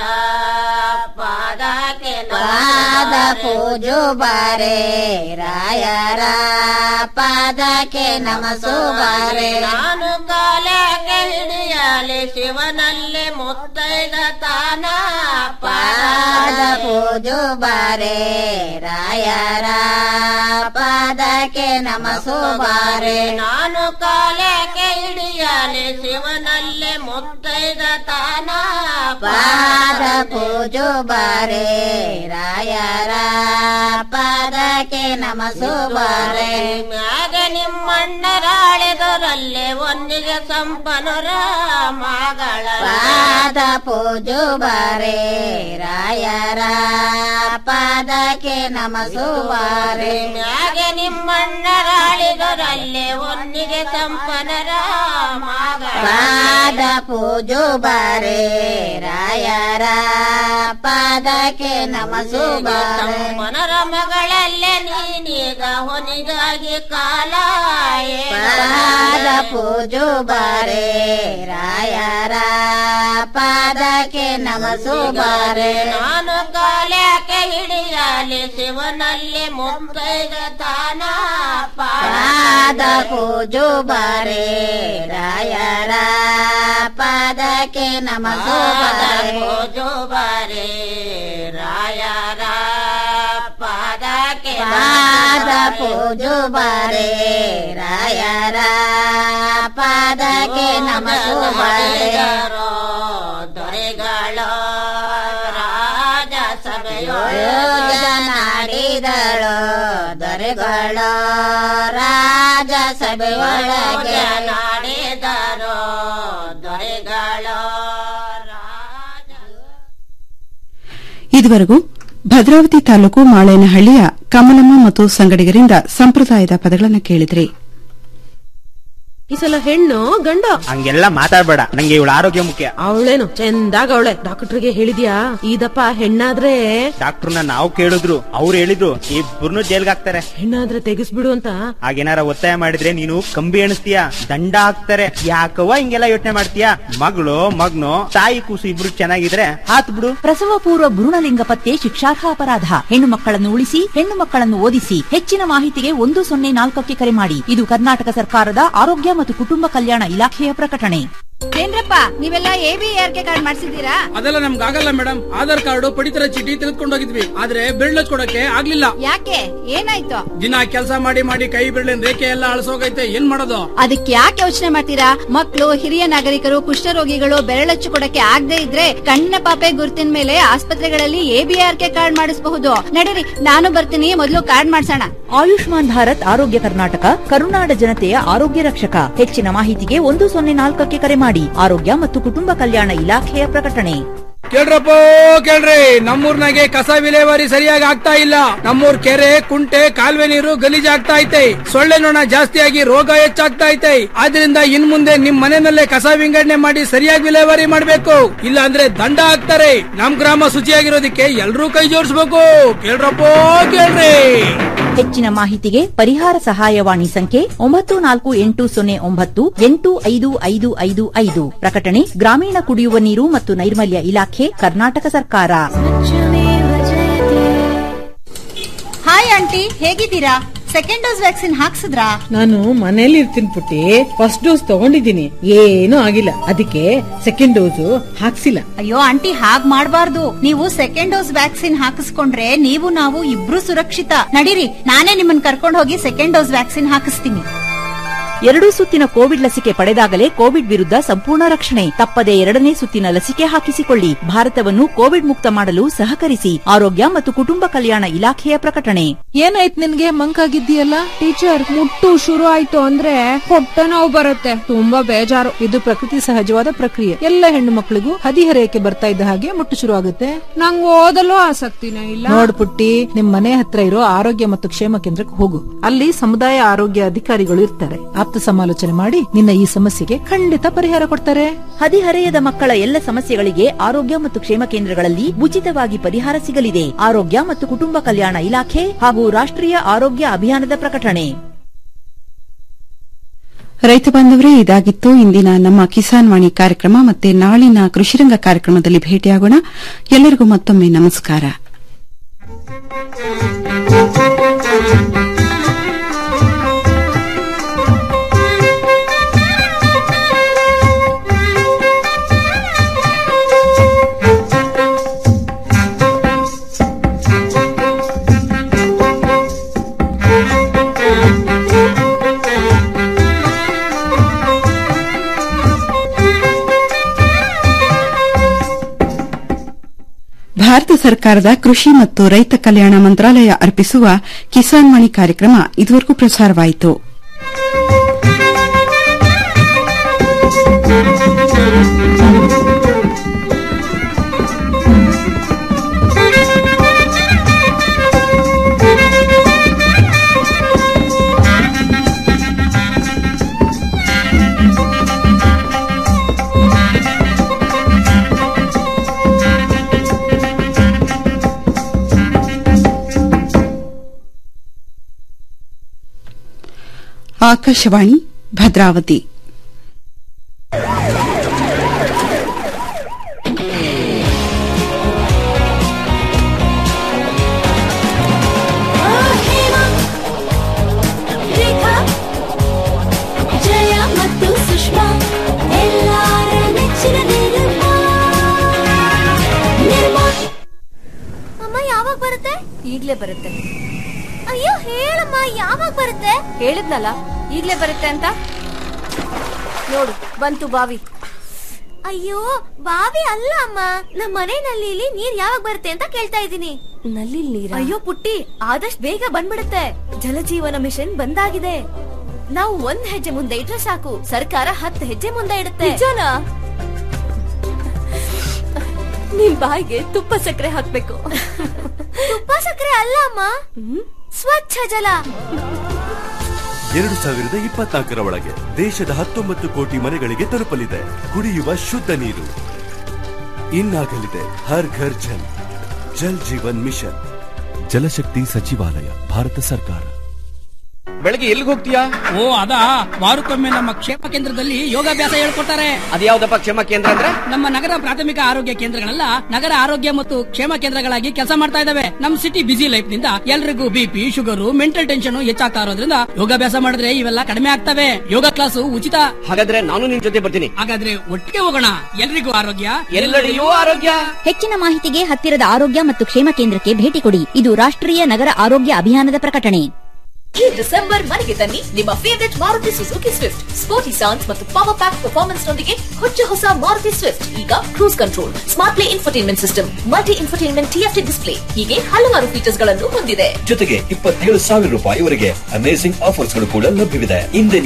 ಪಾದಕ್ಕೆ ಪಾದ ಪೂಜು ಬಾರೆ ರಾಯರ ಪಾದಕ್ಕೆ ನಮಸು ಬಾರೆ ನಾನು ಕಾಲಕ್ಕೆ ಹಿಡಿಯಲಿ ಶಿವನಲ್ಲಿ ಮುತ್ತೈದ ತಾನ ಪಾದ ಪೂಜು ಬಾರೆ ರಾಯರ ಪಾದಕ್ಕೆ ನಮಸು ಬಾರೆ ನಾನು ಕಾಲಕ್ಕೆ ಹಿಡಿಯಲಿ ಶಿವನಲ್ಲಿ ಮುತ್ತೈದ ತಾನ ಪಾದ ಪೂಜು ಬಾರೆ ರಾಯರ ಪಾದಕ್ಕೆ ನಮಸು ಬಾರೆ ಮ್ಯಾಗ ನಿಮ್ಮಣ್ಣರಾಳಿದರಲ್ಲಿ ಒಂದಿಗೆ ಸಂಪನುರ ಮಗಳ ಪಾದ ಪೂಜು ಬಾರೆ ರಾಯರ ಪಾದಕ್ಕೆ ನಮಸು ಬಾರೆ ಮ್ಯಾಗ ನಿಮ್ಮಣ್ಣರಾಳಿದರಲ್ಲಿ ಒಂದಿಗೆ ಸಂಪನರ ಮಗಳ ಪಾದ ಪೂಜು ಬಾರೆ ರಾಯರ ಪಾದಕ್ಕೆ ನಮಸು ಬಾರೆ ಸಂಪನರ ಮಗಳಲ್ಲೇ ನೀನೀಗ ಹೊನಿಗಾಗಿ ಕಾಲ ಪಾದ ಪೂಜು ಬಾರೆ ರಾಯರ ಪಾದಕ್ಕೆ ನಮಸು ಬಾರೆ ನಾನು ಕಾಲಕ್ಕೆ ಹಿಡಿಯಲಿ ಶಿವನಲ್ಲಿ ಮುತ್ತೈದ ತಾನ ಪಾದ ಪೂಜು ಬಾರೆ ರಾಯರ ಪಾದಕ್ಕೆ ನಮಸು ಬಾರೆ ಪೂಜು ಬಾರೆ ರಾಯರ ಪಾದಕ್ಕೆ ಪಾದ ಪೂಜು ಬಾರೆ ರಾಯರ ಪಾದಕ್ಕೆ ನಮಸು ಬಾರೆ ದೊರೆಗಳು ರಾಜ ನಾಡಿದಳು ದೊರೆಗಳು ರಾಜ ಸಭೆಯೊಳಗೆ ನಾಡಿದರು ದೊರೆಗಳು ಇದುವರೆಗೂ ಭದ್ರಾವತಿ ತಾಲೂಕು ಮಾಳೇನಹಳ್ಳಿಯ ಕಮಲಮ್ಮ ಮತ್ತು ಸಂಗಡಿಗರಿಂದ ಸಂಪ್ರದಾಯದ ಪದಗಳನ್ನು ಕೇಳಿದ್ರಿ ಈ ಸಲ ಹೆಣ್ಣು ಗಂಡ ಹಂಗೆಲ್ಲ ಮಾತಾಡ್ಬೇಡ ನಂಗೆ ಇವಳ ಆರೋಗ್ಯ ಮುಖ್ಯ ಅವಳೇನು ಚಂದಾಗ ಅವಳೆ ಡಾಕ್ಟರ್ಗೆ ಹೇಳಿದ್ಯಾ ಇದಪ್ಪ ಹೆಣ್ಣಾದ್ರೆ ಡಾಕ್ಟರ್ನ ನಾವು ಕೇಳಿದ್ರು ಅವ್ರು ಹೇಳಿದ್ರು ಇಬ್ಬರನ್ನು ಜೈಲ್ಗೆ ಹಾಕ್ತಾರೆ ಹೆಣ್ಣಾದ್ರೆ ತೆಗಿಸ್ಬಿಡು ಅಂತ ಹಾಗೇನಾರ ಒತ್ತಾಯ ಮಾಡಿದ್ರೆ ನೀನು ಕಂಬಿ ಎಣಿಸ್ತೀಯ ದಂಡ ಹಾಕ್ತಾರೆ ಯಾಕವ್ವ ಹಿಂಗೆಲ್ಲ ಯೋಚನೆ ಮಾಡ್ತೀಯ ಮಗಳು ಮಗ್ನು ತಾಯಿ ಕೂಸು ಇಬ್ರು ಚೆನ್ನಾಗಿದ್ರೆ ಹಾತ್ ಬಿಡು ಪ್ರಸವ ಪೂರ್ವ ಭ್ರೂಣಲಿಂಗ ಪತ್ತೆ ಶಿಕ್ಷಾರ್ಹ ಅಪರಾಧ ಹೆಣ್ಣು ಮಕ್ಕಳನ್ನು ಉಳಿಸಿ ಹೆಣ್ಣು ಮಕ್ಕಳನ್ನು ಓದಿಸಿ ಹೆಚ್ಚಿನ ಮಾಹಿತಿಗೆ ಒಂದು ಸೊನ್ನೆ ನಾಲ್ಕಕ್ಕೆ ಕರೆ ಮಾಡಿ ಇದು ಕರ್ನಾಟಕ ಸರ್ಕಾರದ ಆರೋಗ್ಯ ಮತ್ತು ಕುಟುಂಬ ಕಲ್ಯಾಣ ಇಲಾಖೆಯ ಪ್ರಕಟಣೆ ಏನ್ರಪ್ಪ ನೀವೆಲ್ಲ A B R K card ಮಾಡ್ಸಿದ್ದೀರಾ ಅದೆಲ್ಲ ನಮ್ಗೆ ಆಗಲ್ಲ ಮೇಡಮ್ ಆಧಾರ್ ಕಾರ್ಡ್ ಪಡಿತರ ಚೀಟಿ ತೆಗೆದುಕೊಂಡು ಹೋಗಿದ್ವಿ ಆದ್ರೆ ಬಿರ್ಳ ಕೊಡಕ್ಕೆ ಆಗ್ಲಿಲ್ಲ ಯಾಕೆ ಏನಾಯ್ತು ದಿನ ಕೆಲಸ ಮಾಡಿ ಮಾಡಿ ಕೈ ಬಿರ್ಳಿನ ರೇಖೆ ಎಲ್ಲ ಅಳಸೋಗೈತೆ ಏನ್ ಮಾಡೋದು ಅದಕ್ಕೆ ಯಾಕೆ ಯೋಚನೆ ಮಾಡ್ತೀರಾ ಮಕ್ಕಳು ಹಿರಿಯ ನಾಗರಿಕರು ಕುಷ್ಠರೋಗಿಗಳು ಬೆರಳಚ್ಚು ಕೊಡಕ್ಕೆ ಆಗದೆ ಇದ್ರೆ ಕಣ್ಣಿನ ಪಾಪೆ ಗುರುತಿನ ಮೇಲೆ ಆಸ್ಪತ್ರೆಗಳಲ್ಲಿ ಎಬಿಆರ್ ಕೆ ಕಾರ್ಡ್ ಮಾಡಿಸಬಹುದು ನಡೀರಿ ನಾನು ಬರ್ತೀನಿ ಮೊದಲು ಕಾರ್ಡ್ ಮಾಡ್ಸೋಣ ಆಯುಷ್ಮಾನ್ ಭಾರತ್ ಆರೋಗ್ಯ ಕರ್ನಾಟಕ ಕರುನಾಡ ಜನತೆಯ ಆರೋಗ್ಯ ರಕ್ಷಕ ಹೆಚ್ಚಿನ ಮಾಹಿತಿಗೆ ಒಂದು ಸೊನ್ನೆ ನಾಲ್ಕಕ್ಕೆ ಕರೆ ಮಾಡಿ ಆರೋಗ್ಯ ಮತ್ತು ಕುಟುಂಬ ಕಲ್ಯಾಣ ಇಲಾಖೆಯ ಪ್ರಕಟಣೆ ಕೇಳ್ರಪ್ಪ ಕೇಳ್ರಿ ನಮ್ಮೂರ್ನಾಗೆ ಕಸ ವಿಲೇವಾರಿ ಸರಿಯಾಗಿ ಆಗ್ತಾ ಇಲ್ಲ ನಮ್ಮೂರ್ ಕೆರೆ ಕುಂಟೆ ಕಾಲುವೆ ನೀರು ಗಲೀಜ್ ಆಗ್ತಾ ಐತೆ ಸೊಳ್ಳೆ ನೊಣ ಜಾಸ್ತಿಯಾಗಿ ರೋಗ ಹೆಚ್ಚಾಗ್ತಾ ಐತೆ ಆದ್ರಿಂದ ಇನ್ ಮುಂದೆ ನಿಮ್ ಮನೆಯಲ್ಲೇ ಕಸ ವಿಂಗಡಣೆ ಮಾಡಿ ಸರಿಯಾಗಿ ವಿಲೇವಾರಿ ಮಾಡ್ಬೇಕು ಇಲ್ಲ ಅಂದ್ರೆ ದಂಡ ಹಾಕ್ತಾರೆ ನಮ್ ಗ್ರಾಮ ಶುಚಿಯಾಗಿರೋದಕ್ಕೆ ಎಲ್ರೂ ಕೈ ಜೋಡಿಸ್ಬೇಕು ಕೇಳ್ರಪ್ಪ ಕೇಳ್ರಿ ಹೆಚ್ಚಿನ ಮಾಹಿತಿಗೆ ಪರಿಹಾರ ಸಹಾಯವಾಣಿ ಸಂಖ್ಯೆ ಒಂಬತ್ತು ನಾಲ್ಕು ಎಂಟು ಸೊನ್ನೆ ಒಂಬತ್ತು ಎಂಟು ಐದು ಐದು ಐದು ಐದು ಪ್ರಕಟಣೆ ಗ್ರಾಮೀಣ ಕುಡಿಯುವ ನೀರು ಮತ್ತು ನೈರ್ಮಲ್ಯ ಇಲಾಖೆ ಕರ್ನಾಟಕ ಸರ್ಕಾರ ಹಾಯ್ ಆಂಟಿ ಹೇಗಿದ್ದೀರಾ ಸೆಕೆಂಡ್ ಡೋಸ್ ವ್ಯಾಕ್ಸಿನ್ ಹಾಕ್ಸಿದ್ರಾ ನಾನು ಮನೇಲಿ ಇರ್ತೀನಿ ಪುಟ್ಟಿ ಫಸ್ಟ್ ಡೋಸ್ ತಗೊಂಡಿದ್ದೀನಿ ಏನೂ ಆಗಿಲ್ಲ ಅದಕ್ಕೆ ಸೆಕೆಂಡ್ ಡೋಸು ಹಾಕ್ಸಿಲ್ಲ ಅಯ್ಯೋ ಆಂಟಿ ಹಾಗ್ ಮಾಡ್ಬಾರ್ದು ನೀವು ಸೆಕೆಂಡ್ ಡೋಸ್ ವ್ಯಾಕ್ಸಿನ್ ಹಾಕಿಸ್ಕೊಂಡ್ರೆ ನೀವು ನಾವು ಇಬ್ರು ಸುರಕ್ಷಿತ ನಡೀರಿ ನಾನೇ ನಿಮ್ಮನ್ನ ಕರ್ಕೊಂಡು ಹೋಗಿ ಸೆಕೆಂಡ್ ಡೋಸ್ ವ್ಯಾಕ್ಸಿನ್ ಹಾಕಿಸ್ತೀನಿ ಎರಡೂ ಸುತ್ತಿನ ಕೋವಿಡ್ ಲಸಿಕೆ ಪಡೆದಾಗಲೇ ಕೋವಿಡ್ ವಿರುದ್ಧ ಸಂಪೂರ್ಣ ರಕ್ಷಣೆ ತಪ್ಪದೆ ಎರಡನೇ ಸುತ್ತಿನ ಲಸಿಕೆ ಹಾಕಿಸಿಕೊಳ್ಳಿ ಭಾರತವನ್ನು ಕೋವಿಡ್ ಮುಕ್ತ ಮಾಡಲು ಸಹಕರಿಸಿ ಆರೋಗ್ಯ ಮತ್ತು ಕುಟುಂಬ ಕಲ್ಯಾಣ ಇಲಾಖೆಯ ಪ್ರಕಟಣೆ ಏನಾಯ್ತು ನಿನ್ಗೆ ಮಂಕಾಗಿದ್ದೀಯಲ್ಲ ಟೀಚರ್ ಮುಟ್ಟು ಶುರು ಆಯ್ತು ಅಂದ್ರೆ ಹೊಟ್ಟೆ ನೋವು ಬರುತ್ತೆ ತುಂಬಾ ಬೇಜಾರು ಇದು ಪ್ರಕೃತಿ ಸಹಜವಾದ ಪ್ರಕ್ರಿಯೆ ಎಲ್ಲ ಹೆಣ್ಣು ಮಕ್ಕಳಿಗೂ ಹದಿಹರೆಯಕ್ಕೆ ಬರ್ತಾ ಇದ್ದ ಹಾಗೆ ಮುಟ್ಟು ಶುರು ಆಗುತ್ತೆ ನಂಗೆ ಓದಲು ಆಸಕ್ತಿನೇ ಇಲ್ಲ ನೋಡ್ ಪುಟ್ಟಿ ನಿಮ್ ಮನೆ ಹತ್ರ ಇರೋ ಆರೋಗ್ಯ ಮತ್ತು ಕ್ಷೇಮ ಕೇಂದ್ರಕ್ಕೆ ಹೋಗು ಅಲ್ಲಿ ಸಮುದಾಯ ಆರೋಗ್ಯ ಅಧಿಕಾರಿಗಳು ಇರ್ತಾರೆ ಆಪ್ತ ಸಮಾಲೋಚನೆ ಮಾಡಿ ನಿನ್ನ ಈ ಸಮಸ್ಯೆಗೆ ಖಂಡಿತ ಪರಿಹಾರ ಕೊಡ್ತಾರೆ ಹದಿಹರೆಯದ ಮಕ್ಕಳ ಎಲ್ಲ ಸಮಸ್ಯೆಗಳಿಗೆ ಆರೋಗ್ಯ ಮತ್ತು ಕ್ಷೇಮ ಕೇಂದ್ರಗಳಲ್ಲಿ ಉಚಿತವಾಗಿ ಪರಿಹಾರ ಸಿಗಲಿದೆ ಆರೋಗ್ಯ ಮತ್ತು ಕುಟುಂಬ ಕಲ್ಯಾಣ ಇಲಾಖೆ ಹಾಗೂ ರಾಷ್ಟ್ರೀಯ ಆರೋಗ್ಯ ಅಭಿಯಾನದ ಪ್ರಕಟಣೆ ರೈತ ಬಾಂಧವರೇ ಇದಾಗಿತ್ತು ಇಂದಿನ ನಮ್ಮ ಕಿಸಾನ್ ವಾಣಿ ಕಾರ್ಯಕ್ರಮ ಮತ್ತೆ ನಾಳಿನ ಕೃಷಿರಂಗ ಕಾರ್ಯಕ್ರಮದಲ್ಲಿ ಭೇಟಿಯಾಗೋಣ ಎಲ್ಲರಿಗೂ ಮತ್ತೊಮ್ಮೆ ನಮಸ್ಕಾರ ಭಾರತ ಸರ್ಕಾರದ ಕೃಷಿ ಮತ್ತು ರೈತ ಕಲ್ಯಾಣ ಮಂತ್ರಾಲಯ ಅರ್ಪಿಸುವ ಕಿಸಾನ್ ಮಣಿ ಕಾರ್ಯಕ್ರಮ ಇದುವರೆಗೂ ಪ್ರಸಾರವಾಯಿತು ಆಕಾಶವಾಣಿ ಭದ್ರಾವತಿ ರೇಖಾ ಜಯ ಮತ್ತು ಸುಷ್ಮಾ ಎಲ್ಲಾರ ನೆಚ್ಚಿನ ನಿರ್ಮಾ ನಿರ್ಮಾ ಅಮ್ಮ ಯಾವಾಗ ಬರುತ್ತೆ ಈಗ್ಲೇ ಬರುತ್ತೆ ಅಯ್ಯೋ ಹೇಳಮ್ಮ ಯಾವಾಗ ಬರುತ್ತೆ ಹೇಳಿದ್ನಲ್ಲ ಈಗ್ಲೇ ಬರುತ್ತೆ ಅಂತ ನೋಡು ಬಂತು ಬಾವಿ ಅಯ್ಯೋ ಬಾವಿ ಅಲ್ಲ ಅಮ್ಮ ನಮ್ಮ ಮನೆ ನಲ್ಲಿಲಿ ನೀರ್ ಯಾವಾಗ ಬರುತ್ತೆ ಅಂತ ಕೇಳ್ತಾ ಇದ್ದೀನಿ ನಲ್ಲಿ ನೀರ ಅಯ್ಯೋ ಪುಟ್ಟಿ ಆದಷ್ಟು ಬೇಗ ಬಂದ್ಬಿಡುತ್ತೆ ಜಲಜೀವನ ಮಿಷನ್ ಬಂದಾಗಿದೆ ನಾವು ಒಂದ್ ಹೆಜ್ಜೆ ಮುಂದೆ ಇಟ್ರೆ ಸಾಕು ಸರ್ಕಾರ ಹತ್ತು ಹೆಜ್ಜೆ ಮುಂದೆ ಇಡುತ್ತೆ ನಿಜನಾ? ನಿನ್ ಬಾಯಿಗೆ ತುಪ್ಪ ಸಕ್ಕರೆ ಹಾಕ್ಬೇಕು ತುಪ್ಪ ಸಕ್ಕರೆ ಅಲ್ಲ ಅಮ್ಮ ಸ್ವಚ್ಛ ಜಲ ಎರಡು ಸಾವಿರದ ಇಪ್ಪತ್ನಾಲ್ಕರ ಒಳಗೆ ದೇಶದ ಹತ್ತೊಂಬತ್ತು ಕೋಟಿ ಮನೆಗಳಿಗೆ ತಲುಪಲಿದೆ ಕುಡಿಯುವ ಶುದ್ಧ ನೀರು ಇನ್ನಾಗಲಿದೆ ಹರ್ ಘರ್ ಜಲ್ ಜಲ್ ಜೀವನ್ ಮಿಷನ್ ಜಲಶಕ್ತಿ ಸಚಿವಾಲಯ ಭಾರತ ಸರ್ಕಾರ ಬೆಳಗ್ಗೆ ಎಲ್ಲಿಗೆ ಹೋಗ್ತೀಯಾ ಓ ಅದಾ ವಾರಕ್ಕೊಮ್ಮೆ ನಮ್ಮ ಕ್ಷೇಮ ಕೇಂದ್ರದಲ್ಲಿ ಯೋಗಾಭ್ಯಾಸ ಹೇಳ್ಕೊಡ್ತಾರೆ ಅದ್ಯಾವ್ದಪ್ಪ ಕ್ಷೇಮ ಕೇಂದ್ರ ಅಂದ್ರೆ ನಮ್ಮ ನಗರ ಪ್ರಾಥಮಿಕ ಆರೋಗ್ಯ ಕೇಂದ್ರಗಳೆಲ್ಲ ನಗರ ಆರೋಗ್ಯ ಮತ್ತು ಕ್ಷೇಮ ಕೇಂದ್ರಗಳಾಗಿ ಕೆಲಸ ಮಾಡ್ತಾ ಇದಾವೆ ನಮ್ ಸಿಟಿ ಬಿಸಿ ಲೈಫ್ ನಿಂದ ಎಲ್ರಿಗೂ ಬಿಪಿ ಶುಗರು ಮೆಂಟಲ್ ಟೆನ್ಷನ್ ಹೆಚ್ಚಾಗ್ತಾ ಇರೋದ್ರಿಂದ ಯೋಗಾಭ್ಯಾಸ ಮಾಡಿದ್ರೆ ಇವೆಲ್ಲ ಕಡಿಮೆ ಆಗ್ತವೆ ಯೋಗ ಕ್ಲಾಸು ಉಚಿತ ಹಾಗಾದ್ರೆ ನಾನು ನಿನ್ ಜೊತೆ ಬರ್ತೀನಿ ಹಾಗಾದ್ರೆ ಒಟ್ಟಿಗೆ ಹೋಗೋಣ ಎಲ್ರಿಗೂ ಆರೋಗ್ಯ ಎಲ್ಲೆಡೆಯೂ ಆರೋಗ್ಯ ಹೆಚ್ಚಿನ ಮಾಹಿತಿಗೆ ಹತ್ತಿರದ ಆರೋಗ್ಯ ಮತ್ತು ಕ್ಷೇಮ ಕೇಂದ್ರಕ್ಕೆ ಭೇಟಿ ಕೊಡಿ ಇದು ರಾಷ್ಟ್ರೀಯ ನಗರ ಆರೋಗ್ಯ ಅಭಿಯಾನದ ಪ್ರಕಟಣೆ ಈ ಡಿಸೆಂಬರ್ ಮನೆಗೆ ತನ್ನಿ ನಿಮ್ಮ favourite Maruti Suzuki Swift sporty sans ಮತ್ತು ಪವರ್ ಪ್ಯಾಕ್ ಪರ್ಫಾರ್ಮೆನ್ಸ್ ನೊಂದಿಗೆ ಹೊಚ್ಚ ಹೊಸ ಮಾರುತಿ ಸ್ವಿಫ್ಟ್ ಈಗ cruise control smart play infotainment system multi infotainment TFT display ಹೀಗೆ ಹಲವಾರು ಫೀಚರ್ಸ್ ಗಳನ್ನು ಹೊಂದಿದೆ ಜೊತೆಗೆ ಇಪ್ಪತ್ತೇಳು ಸಾವಿರ ರೂಪಾಯಿವರೆಗೆ ಅಮೇಸಿಂಗ್ ಆಫರ್ಸ್ಗಳು ಕೂಡ ಲಭ್ಯವಿದೆ ಹಿಂದೆ